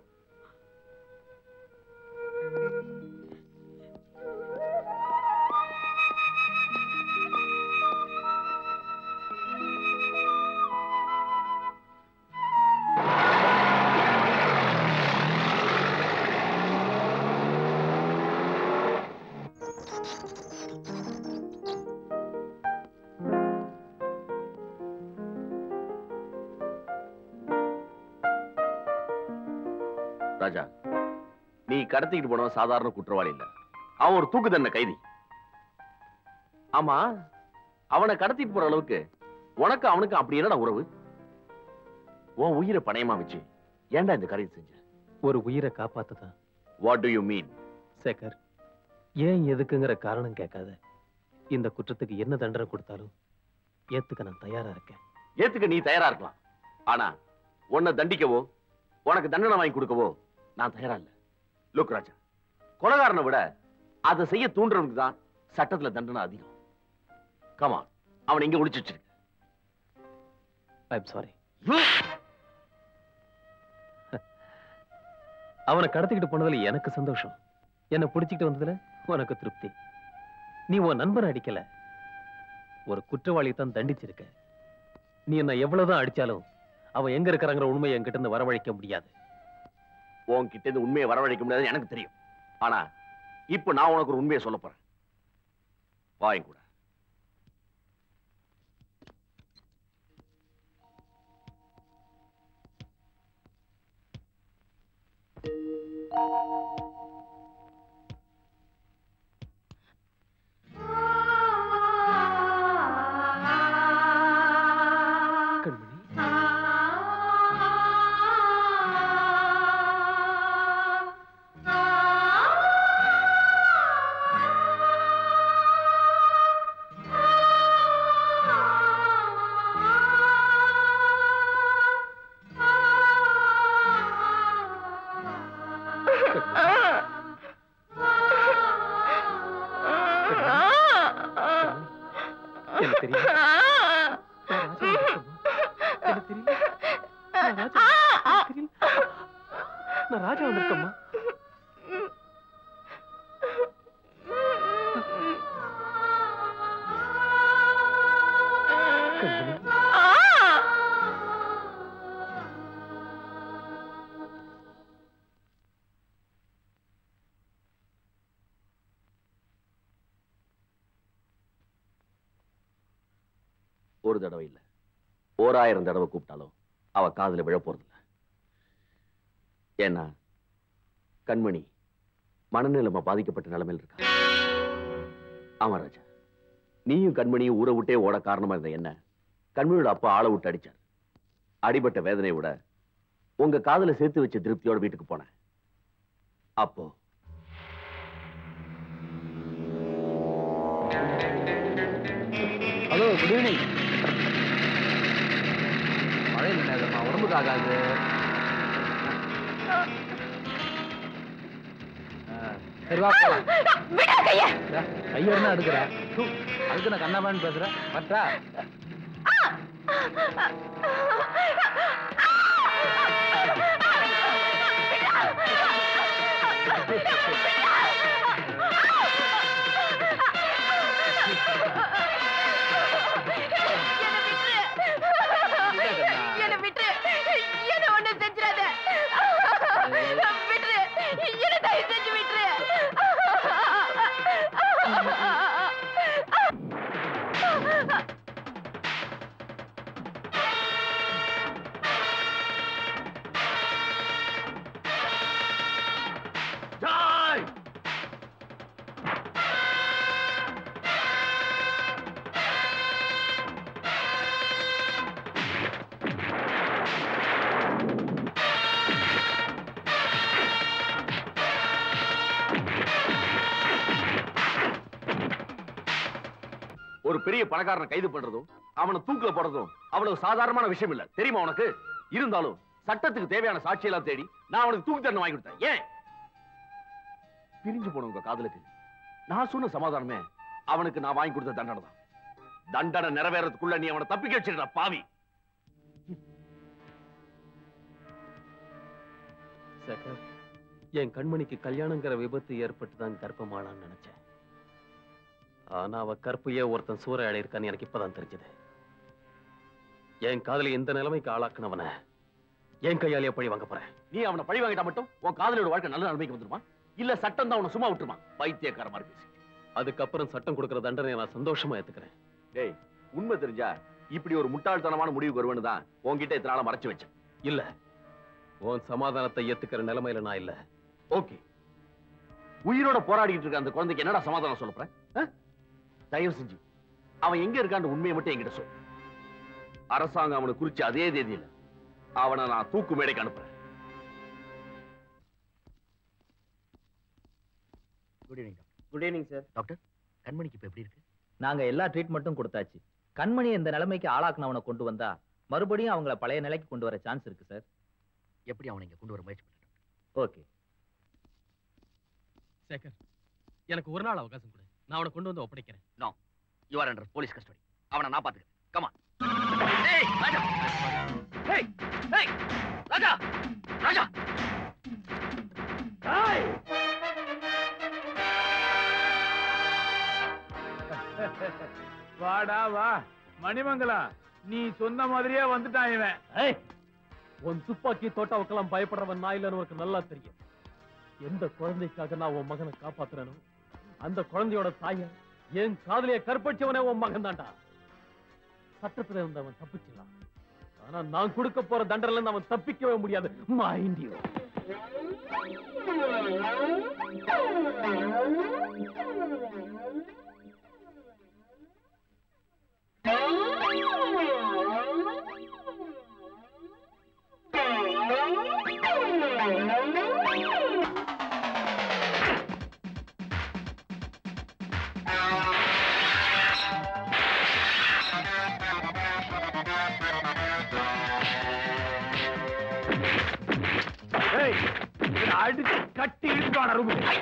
ராஜா நீ கடத்திக்கிட்டு போனவன் சாதாரண குற்றவாளி இல்ல அவன் ஒரு தூக்கு தண்டனை கைதி ஆமா அவனை கடத்திட்டு போற அளவுக்கு உனக்கு அவனுக்கு அப்படி என்னடா உறவு உன் உயிரை பணயமா வச்சு ஏன்டா இந்த காரியம் செஞ்ச ஒரு உயிரை காப்பாத்ததான் what do you mean Sekar ஏன் எதுக்குங்கிற காரணம் கேட்காத இந்த குற்றத்துக்கு என்ன தண்டனை கொடுத்தாலும் ஏத்துக்க நான் தயாரா இருக்கேன் ஏத்துக்க நீ தயாரா இருக்கலாம் ஆனா உன்னை தண்டிக்கவோ உனக்கு தண்டனை வாங்கி கொடுக்கவோ நான் தயாரா இல்ல லுக் ராஜா கொலகாரனை விட அதை செய்ய தூண்டுறவனுக்கு தான் சட்டத்துல தண்டனை அதிகம் கமா அவன் இங்க ஒளிச்சு வச்சிருக்க ஐம் சாரி அவனை கடத்திக்கிட்டு போனதுல எனக்கு சந்தோஷம் என்னை பிடிச்சிக்கிட்டு வந்ததுல உனக்கு திருப்தி நீ உன் நண்பனை அடிக்கல ஒரு குற்றவாளியை தான் தண்டிச்சிருக்க நீ என்ன எவ்வளவுதான் அடிச்சாலும் அவன் எங்க இருக்கிறாங்கிற உண்மையை என்கிட்ட இருந்து வரவழைக்க முடியாது உன்கிட்ட இருந்து உண்மையை வரவழைக்க முடியாது எனக்கு தெரியும் ஆனா இப்ப நான் உனக்கு ஒரு உண்மையை சொல்ல போறேன் வாயும் கூட எனக்கு தெரியும் நான் ராஜா வந்திருக்கேம்மா. எனக்கு தெரியும் நான் ராஜா எனக்கு தெரியும். நான் ராஜா வந்திருக்கேம்மா ஒரு தடவை இல்ல ஓராயிரம் தடவை கூப்பிட்டாலும் அவ காதுல விழ போறது இல்ல ஏன்னா கண்மணி மனநிலைமை பாதிக்கப்பட்ட நிலைமையில் இருக்கா ஆமா ராஜா நீயும் கண்மணியும் ஊரை விட்டே ஓட காரணமா இருந்த என்ன கண்மணியோட அப்பா ஆளை விட்டு அடிச்சார் அடிபட்ட வேதனையை விட உங்க காதுல சேர்த்து வச்ச திருப்தியோட வீட்டுக்கு போனேன் அப்போ ஹலோ குட் ஈவினிங் மழை நினைக்கிறமா உடம்புக்கு ஆகாது ஆ, சரி வா போலாம் கைய என்ன எடுக்கிற தூ, அதுக்கு நான் கண்ணாமன்னு பேசுறேன் பட்டா ஒரு பெரிய பணக்காரனை கைது பண்றதும் அவனை தூக்குல போடுறதும் அவ்வளவு சாதாரணமான விஷயம் இல்ல தெரியுமா உனக்கு இருந்தாலும் சட்டத்துக்கு தேவையான சாட்சியெல்லாம் தேடி நான் அவனுக்கு தூக்கு தண்டனை வாங்கி கொடுத்தேன் ஏன் பிரிஞ்சு போன உங்க காதலுக்கு நான் சொன்ன சமாதானமே அவனுக்கு நான் வாங்கி கொடுத்த தண்டனை தான் தண்டனை நிறைவேறதுக்குள்ள நீ அவனை தப்பிக்க வச்சிருந்த பாவி சேகர் என் கண்மணிக்கு கல்யாணங்கிற விபத்து ஏற்பட்டு தான் கர்ப்பமானான்னு நினைச்சேன் ஆனா அவ கற்பையே ஒருத்தன் சூறையாடி இருக்கான்னு எனக்கு இப்பதான் தெரிஞ்சது என் காதலை இந்த நிலைமைக்கு ஆளாக்குனவன என் கையாலேயே பழி வாங்க போறேன் நீ அவனை பழி வாங்கிட்டா மட்டும் உன் காதலோட வாழ்க்கை நல்ல நிலைமைக்கு வந்துருமா இல்ல சட்டம் தான் அவனை சும்மா விட்டுருமா பைத்தியக்கார மாதிரி பேசி அதுக்கப்புறம் சட்டம் கொடுக்கிற தண்டனை நான் சந்தோஷமா ஏத்துக்கிறேன் டேய் உண்மை தெரிஞ்சா இப்படி ஒரு முட்டாள்தனமான முடிவுக்கு வருவேன்னு தான் உன்கிட்ட இத்தனால மறைச்சு வச்சேன் இல்ல உன் சமாதானத்தை ஏத்துக்கிற நிலைமையில நான் இல்ல ஓகே உயிரோட போராடிட்டு இருக்க அந்த குழந்தைக்கு என்னடா சமாதானம் சொல்ல போற ஆ? தயவு செஞ்சு அவன் எங்க இருக்கான்ற உண்மையை மட்டும் என்கிட்ட சொல் அரசாங்கம் அவனை குறிச்சு அதே தேதியில அவனை நான் தூக்கு மேடைக்கு அனுப்புறேன் good evening good evening sir doctor கண்மணிக்கு இப்ப எப்படி இருக்கு நாங்க எல்லா ட்ரீட்மெண்ட்டும் கொடுத்தாச்சு கண்மணி இந்த நிலைமைக்கு ஆளாக்குனவனை கொண்டு வந்தா மறுபடியும் அவங்கள பழைய நிலைக்கு கொண்டு வர சான்ஸ் இருக்கு சார் எப்படி அவனை இங்க கொண்டு வர முயற்சி ஓகே சேகர் எனக்கு ஒரு நாள் அவகாசம் கொடு நான் அவனை கொண்டு வந்து ஒப்படைக்கிறேன் no you are under police custody அவனை நான் பாத்துக்கிறேன் கமா ஏய் ராஜா ஏய் ஏய் ராஜா ராஜா ஏய் வாடா வா மணிமங்கலம் நீ சொன்ன மாதிரியே வந்துட்டான் இவன் ஏய் உன் துப்பாக்கி தோட்டாவுக்கெல்லாம் பயப்படுறவன் நான் இல்லைன்னு உனக்கு நல்லா தெரியும் எந்த குழந்தைக்காக நான் உன் மகனை காப்பாத்துறேனோ அந்த குழந்தையோட தாய என் காதலிய கற்பழிச்சவனே உன் மகன் தான்டா சட்டத்துல இருந்தவன் தப்பிச்சிடலாம் ஆனா நான் கொடுக்க போற தண்டனையில இருந்து அவன் தப்பிக்கவே முடியாது மைண்ட் யூ ஏய் இவனை அடிச்சு கட்டி இழுத்துவான ரூமுக்கு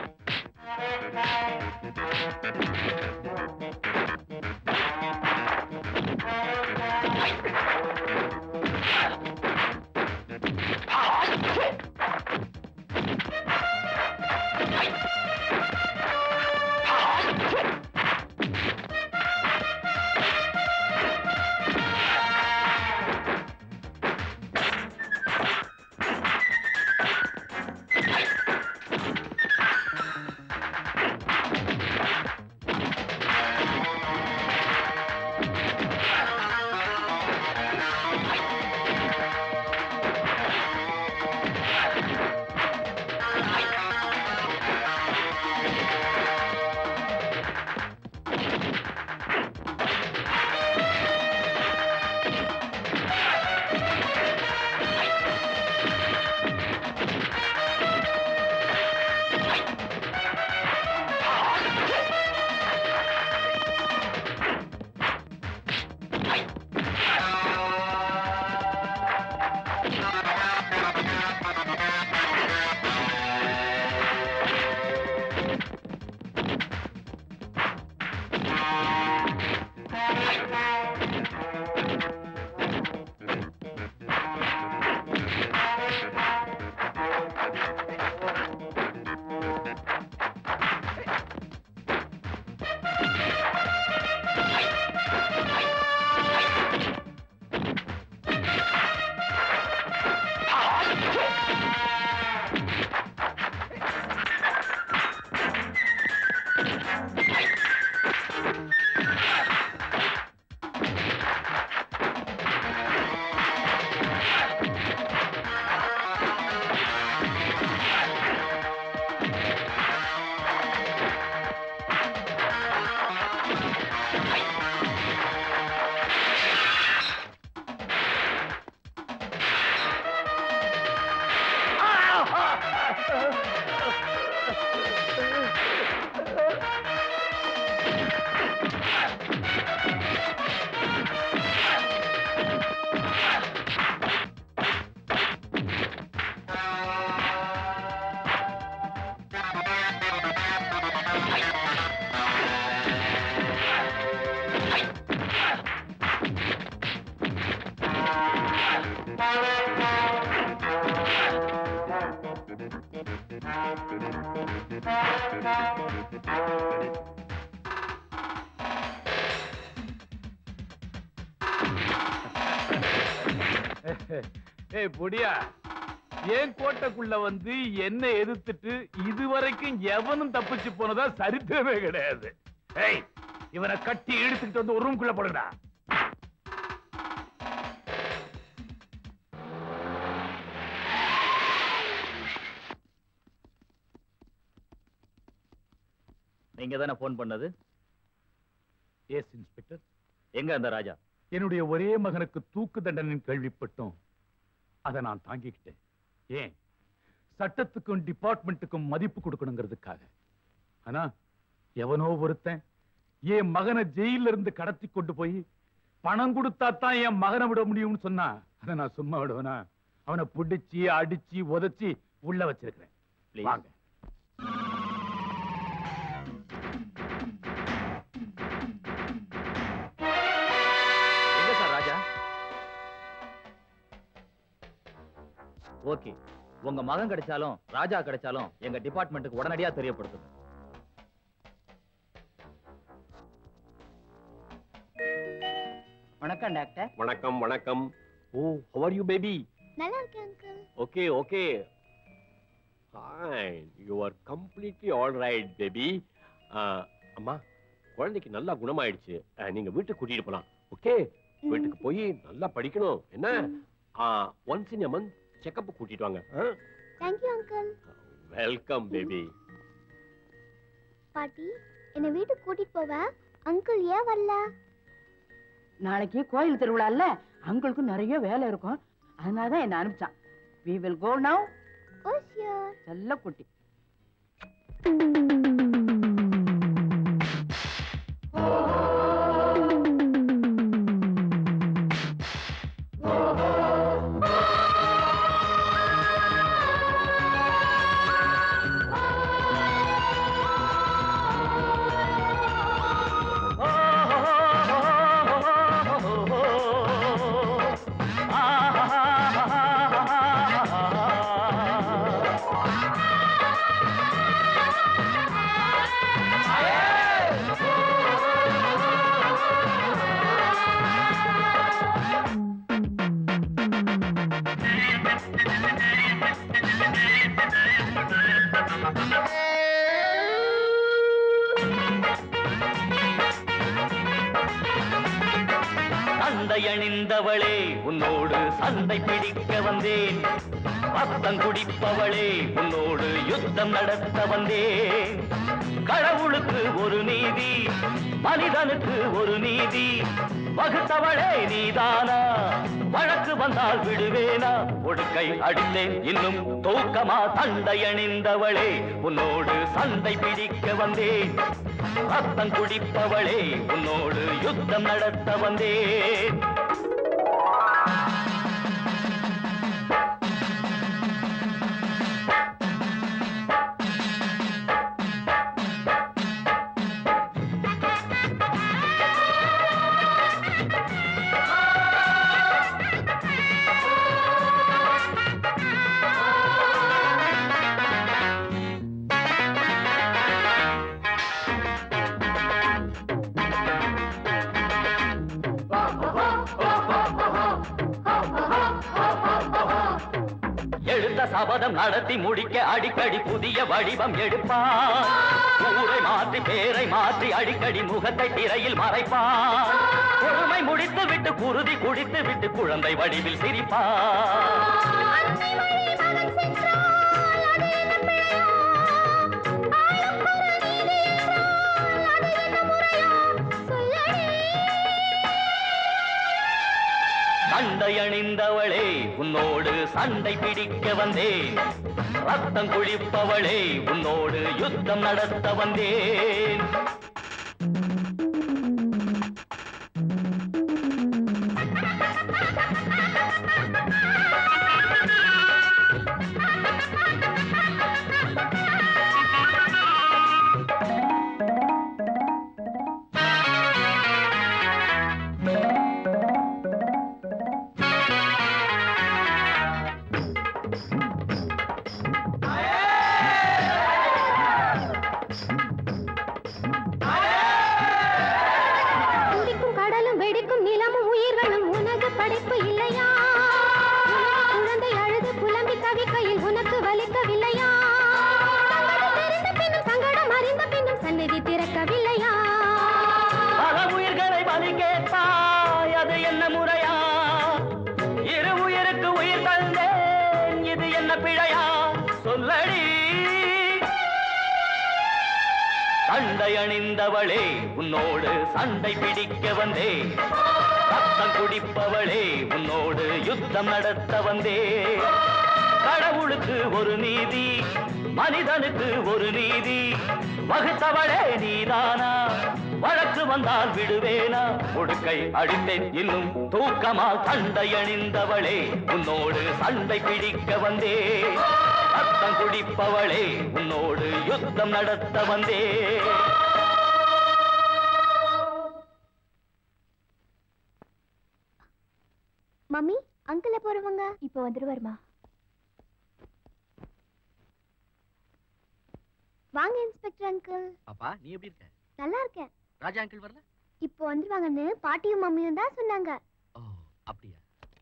ஏய் பொடியா ஏன் கோட்டைக்குள்ள வந்து என்ன எதிர்த்துட்டு இதுவரைக்கும் எவனும் தப்பிச்சு போனதா சரித்திரமே கிடையாது ஏய் இவனை கட்டி இழுத்துக்கிட்டு வந்து ஒரு ரூம்குள்ள போடுங்கடா நீங்க தானே போன் பண்ணது எஸ் இன்ஸ்பெக்டர் எங்க அந்த ராஜா என்னுடைய ஒரே மகனுக்கு தூக்கு தண்டனை கேள்விப்பட்டோம் அதை நான் தாங்கிக்கிட்டேன் ஏன் சட்டத்துக்கும் டிபார்ட்மெண்ட்டுக்கும் மதிப்பு கொடுக்கணுங்கிறதுக்காக ஆனா எவனோ ஒருத்தன் என் மகனை ஜெயில இருந்து கடத்தி கொண்டு போய் பணம் கொடுத்தா தான் என் மகனை விட முடியும்னு சொன்னா அதை நான் சும்மா விடுவேனா அவனை பிடிச்சி அடிச்சு உதைச்சி உள்ள வச்சிருக்கிறேன் வாங்க எங்க சார் ராஜா ஓகே உங்க மகன் கிடைச்சாலும் ராஜா கிடைச்சாலும் எங்க டிபார்ட்மெண்ட்டுக்கு உடனடியா தெரியப்படுத்துங்க வணக்கம் டாக்டர் வணக்கம் வணக்கம் ஓ how are you baby நல்லா இருக்கேன் uncle okay okay fine you are completely all right baby ஆஹ், அம்மா குழந்தைக்கு நல்லா குணமாயிடுச்சு ஆஹ், நீங்க வீட்டுக்கு கூட்டிட்டு போலாம் ஓகே வீட்டுக்கு போய் நல்லா படிக்கணும் என்ன once in a month checkup கூட்டிட்டு வாங்க தேங்க்யூ அங்கிள் வெல்கம் பேபி பாட்டி என்னை வீட்டுக்கு கூட்டிட்டு போவ அங்கிள் ஏன் வரல நாளைக்கு கோயில் திருவிழால அங்களுக்கும் நிறைய வேலை இருக்கும் அதனால தான் என்ன அனுப்பிச்சான் we will go now oh sure செல்ல குட்டி சண்டை அணிந்தவளே உன்னோடு சண்டை பிடிக்க வந்தேன் ரத்தம் குடிப்பவளே உன்னோடு யுத்தம் நடத்த வந்தேன் கடவுளுக்கு ஒரு நீதி மனிதனுக்கு ஒரு நீதி வகுத்தவளே நீதானா வழக்கு வந்தால் விடுவேனா ஒடுக்கை அடித்தேன் இன்னும் தூக்கமா சண்டை அணிந்தவளே உன்னோடு சண்டை பிடிக்க வந்தேன் ரத்தம் குடிப்பவளே உன்னோடு யுத்தம் நடத்த வந்தேன் எடுத்த சபதம் நடத்தி முடிக்க அடிக்கடி புதிய வடிவம் எடுப்பான் ஊரை மாற்றி பேரை மாற்றி அடிக்கடி முகத்தை திரையில் மறைப்பான் பொறுமை முடித்து விட்டு குருதி குடித்து விட்டு குழந்தை வடிவில் சிரிப்பான் சண்டை அணிந்தவளே உன்னோடு சண்டை பிடிக்க வந்தேன் ரத்தம் குளிப்பவளே உன்னோடு யுத்தம் நடத்த வந்தேன் தண்டை அணிந்தவளே உன்னோடு சண்டை பிடிக்க வந்தே ரத்தம் குடிப்பவளே உன்னோடு யுத்தம் நடத்த வந்தே கடவுளுக்கு ஒரு நீதி மனிதனுக்கு ஒரு நீதி வகுத்தவளே நீதானா வழக்கு வந்தால் விடுவேனா முடுக்கை அடித்தேன் இன்னும் தூக்கமா சண்டை அணிந்தவளே உன்னோடு சண்டை பிடிக்க வந்தே ரத்தம் குடிப்பவளே உன்னோடு யுத்தம் நடத்த வந்தே மம்மி அங்கிள் எப்போ வருவாங்க இப்போ வந்துருவாருமா வாங்க இன்ஸ்பெக்டர் அங்கிள் பாப்பா நீ எப்படி இருக்க நல்லா இருக்கேன் ராஜா அங்கிள் வரல இப்போ வந்துருவாங்கன்னு பாட்டியும் மம்மியும் தான் சொன்னாங்க அப்படியா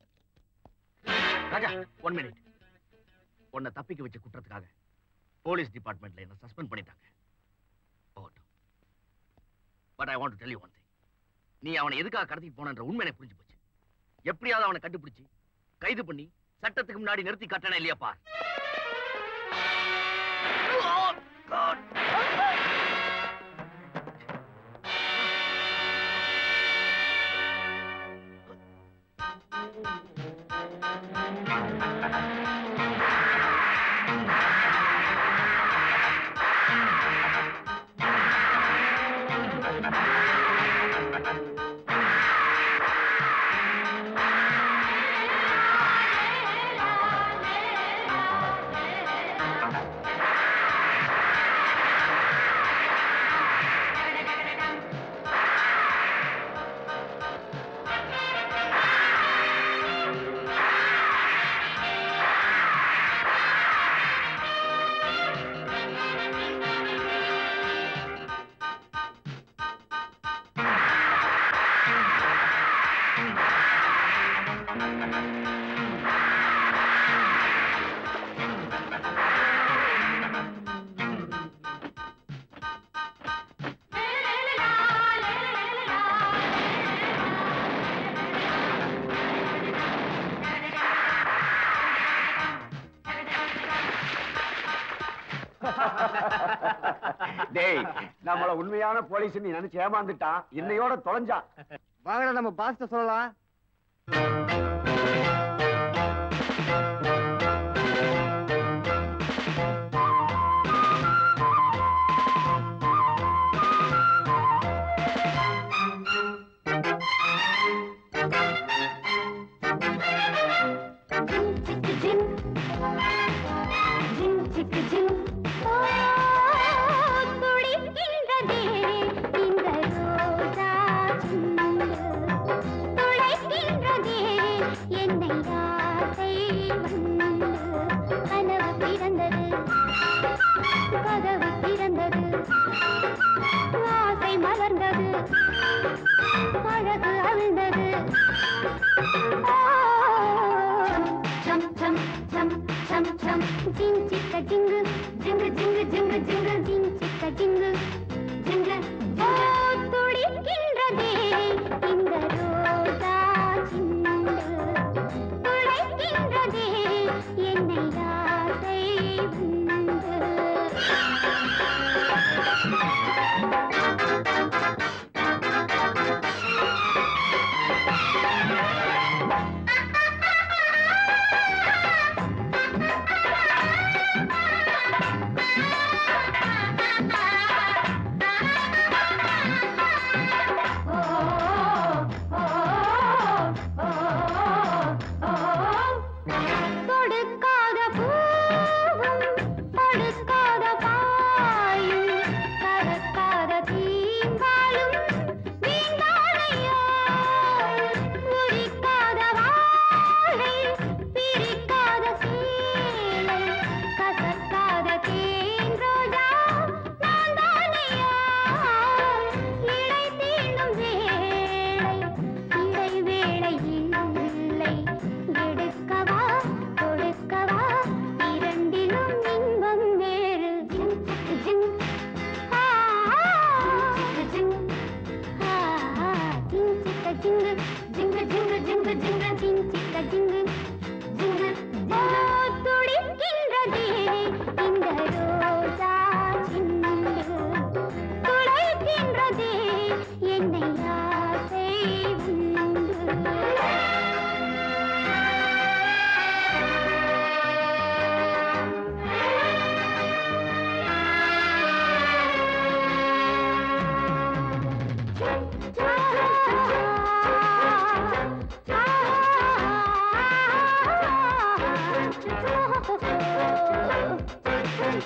ராஜா ஒன் மினிட் உன்னை தப்பிக்க வச்ச குற்றத்துக்காக போலீஸ் டிபார்ட்மெண்ட்ல என்ன சஸ்பெண்ட் பண்ணிட்டாங்க போகட்டும் but I want to tell you one thing நீ அவனை எதுக்காக கடத்திட்டு போனன்ற உண்மை எனக்கு புரிஞ்சு போச்சு எப்படியாவது அவனை கண்டுபிடிச்சு கைது பண்ணி சட்டத்துக்கு முன்னாடி நிறுத்தி காட்டணும் இல்லையாப்பா டேய் நம்மள உண்மையான போலீஸ் நீ நினைச்சு ஏமாந்துட்டான் இன்னையோட தொலைஞ்சான் வாங்கடா நம்ம பாஸ்ட சொல்லலாம் துடிக்கின்றதே இந்த ரோஜா சிந்து. துளை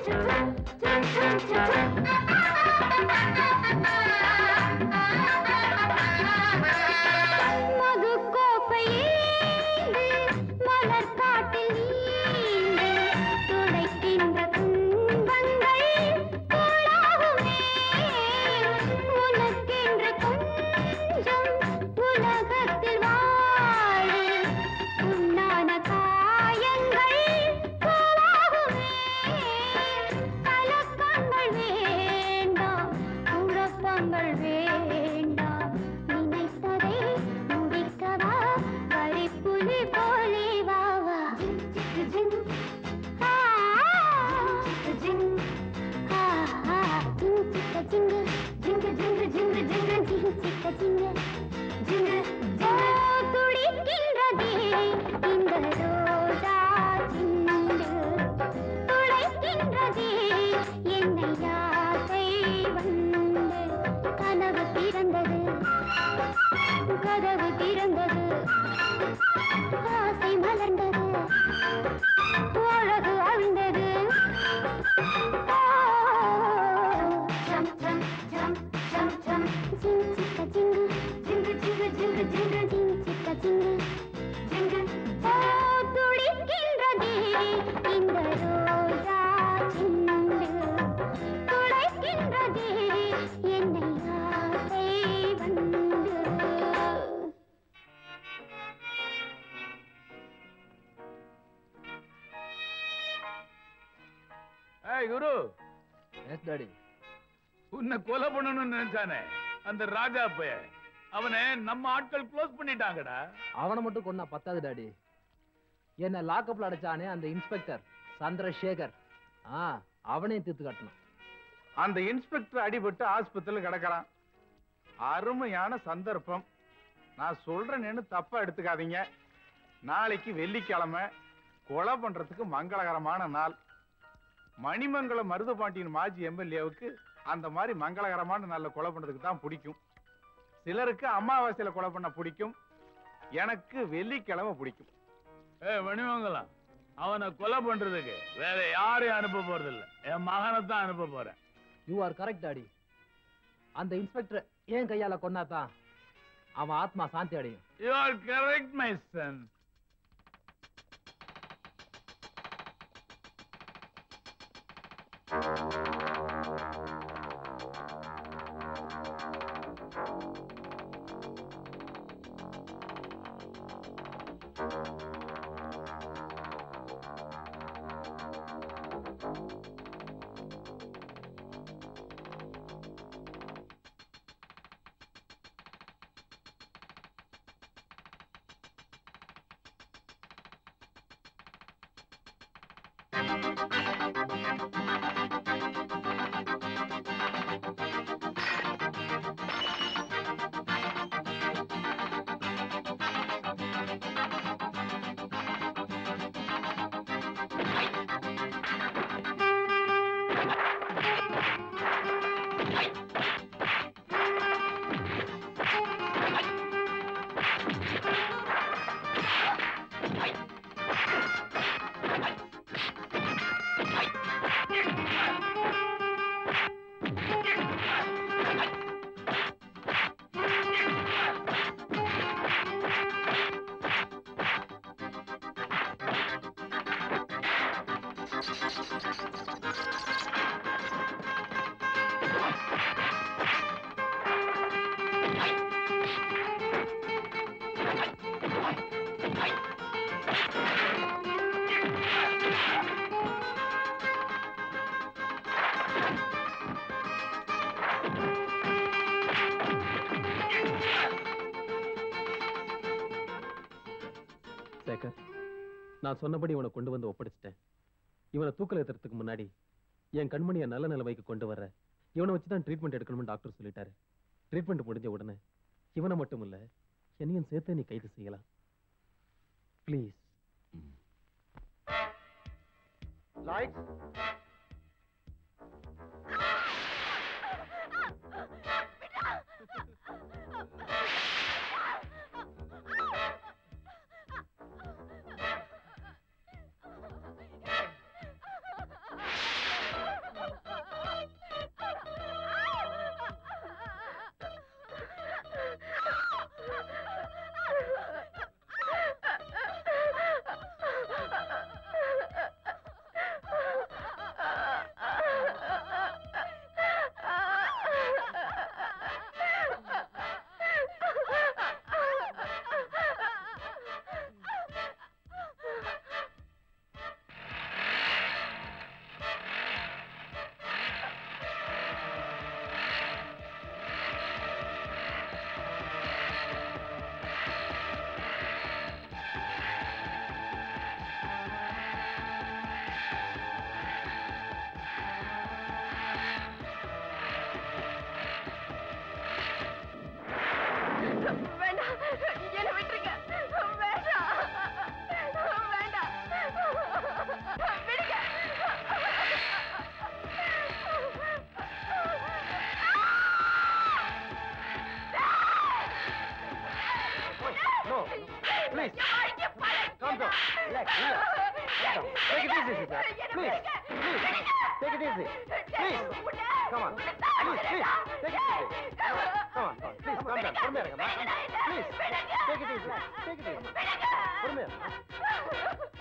ஏய் குரு எஸ் டாடி உன்னை கொலை பண்ணணும்னு நினைச்சானே அந்த ராஜா பைய அவனை நம்ம ஆட்கள் க்ளோஸ் பண்ணிட்டாங்கடா அவனை மட்டும் கொன்னா பத்தாது டாடி என்ன லாக்கப்ல அடைச்சானே அந்த இன்ஸ்பெக்டர் சந்திரசேகர் ஆ அவனையும் தீர்த்து காட்டணும் அந்த இன்ஸ்பெக்டர் அடிபட்டு ஆஸ்பத்திரியில் கிடக்குறான் அருமையான சந்தர்ப்பம் நான் சொல்றேன்னு தப்பா எடுத்துக்காதீங்க நாளைக்கு வெள்ளிக்கிழமை கொலை பண்றதுக்கு மங்களகரமான நாள் மணிமங்கலம் மருதுபாண்டியன் மாஜி எம்எல்ஏவுக்கு அந்த மாதிரி மங்களகரமான நாள்ல கொலை பண்றதுக்கு தான் பிடிக்கும் சிலருக்கு அமாவாசையில கொலை பண்ண பிடிக்கும் எனக்கு வெள்ளிக்கிழமை பிடிக்கும் ஏ மணிமங்கலம் அவனை கொலை பண்றதுக்கு வேற யாரையும் அனுப்ப போறது இல்ல என் மகனை தான் அனுப்ப போறேன் யூ ஆர் கரெக்ட் டாடி அந்த இன்ஸ்பெக்டர் ஏன் கையால கொன்னாதான் அவன் ஆத்மா சாந்தி அடையும் you are correct my son Sekar நான் சொன்னபடி இவனை கொண்டு வந்து ஒப்படைச்சிட்டேன் இவனை தூக்கல ஏத்துறதுக்கு முன்னாடி என் கண்மணியை நல்ல நிலைமைக்கு கொண்டு வர்ற இவனை வச்சு தான் ட்ரீட்மெண்ட் எடுக்கணும்னு டாக்டர் சொல்லிட்டாரு ட்ரீட்மெண்ட் முடிஞ்ச உடனே இவனை மட்டும் இல்ல என்னையும் சேர்த்து நீ கைது செய்யலாம் please lights down. Relax, relax. Calm down. Take it easy, Sita. Please, please. Take it easy. Please. Come on. Please, please. Take it easy. Come on, come on. Please, calm down. பொறுமையா இருங்கம்மா. Please. Take it easy. Take it easy. பொறுமையா இருங்க.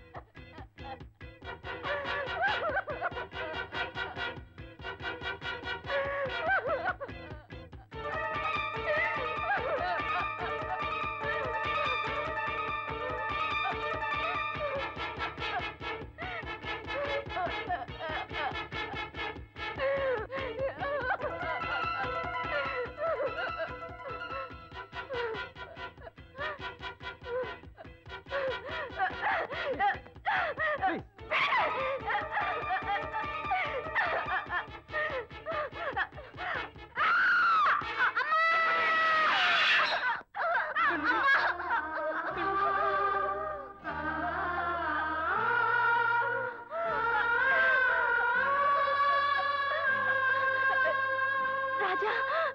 ராஜா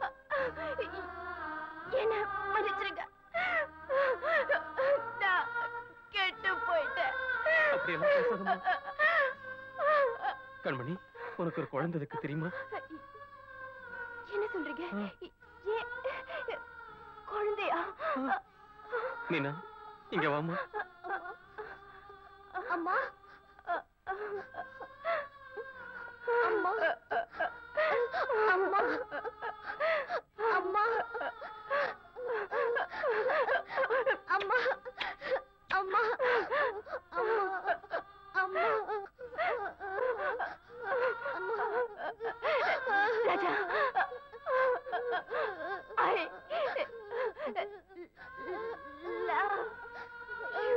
என்ன மன்னிச்சிருங்க நான் கெட்டு போயிட்டேன் அப்படியெல்லாம் பேசாதம்மா கண்மணி உனக்கு ஒரு குழந்தை இருக்கு தெரியுமா என்ன சொல்றீங்க ஏன் குழந்தையா மீனா இங்க வாமா அம்மா அம்மா அம்மா அம்மா அம்மா அம்மா அம்மா அம்மா ராஜா I love you.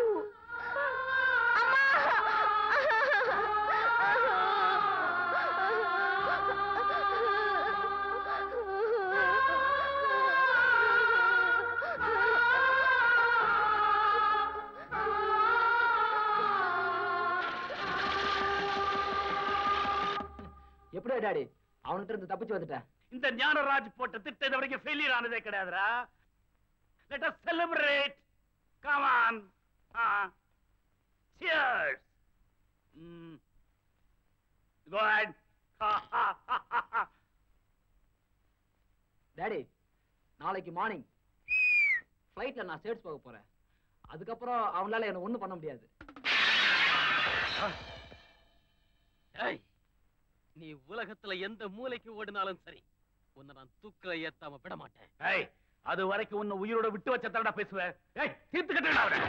எப்படியா டாடி அவன்கிட்ட இருந்து தப்பிச்சு வந்துட்டேன் இந்த ஞானராஜ் போட்ட திட்டம் இது வரைக்கும் ஃபெயிலியர் ஆனதே கிடையாதுடா let us celebrate come on cheers go ahead daddy நாளைக்கு மார்னிங் ஃப்ளைட்ல நான் ஸ்டேட்ஸ் போக போறேன் அதுக்கப்புறம் அவனால என்ன ஒண்ணும் பண்ண முடியாது ஏய் நீ உலகத்துல எந்த மூலைக்கு ஓடினாலும் சரி உன்னை நான் தூக்கில ஏத்தாம விட மாட்டேன் ஏய் அது வரைக்கும் உன்னை உயிரோட விட்டு வச்ச தடா பேசுவேன் ஏய் தீர்த்து கட்டுடா அவரை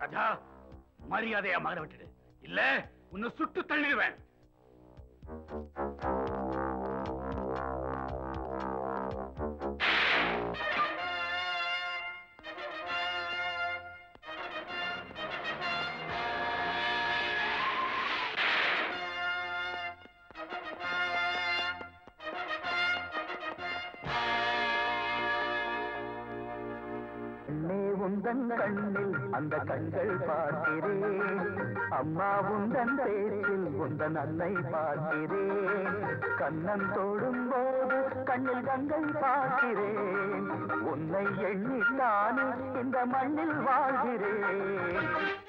ராஜா மரியாதையா மகனை விட்டுடு இல்ல உன்னை சுட்டு தள்ளிடுவேன் கண்ணே உந்தன் கண்ணில் அந்த கண்கள் பார்க்கிறேன் அம்மா உந்தன் பேச்சில் உந்தன் அன்னை பார்க்கிறேன் கண்ணன் தொடும் போது கண்ணில் கங்கை பார்க்கிறேன் உன்னை எண்ணித்தானே இந்த மண்ணில் வாழ்கிறேன்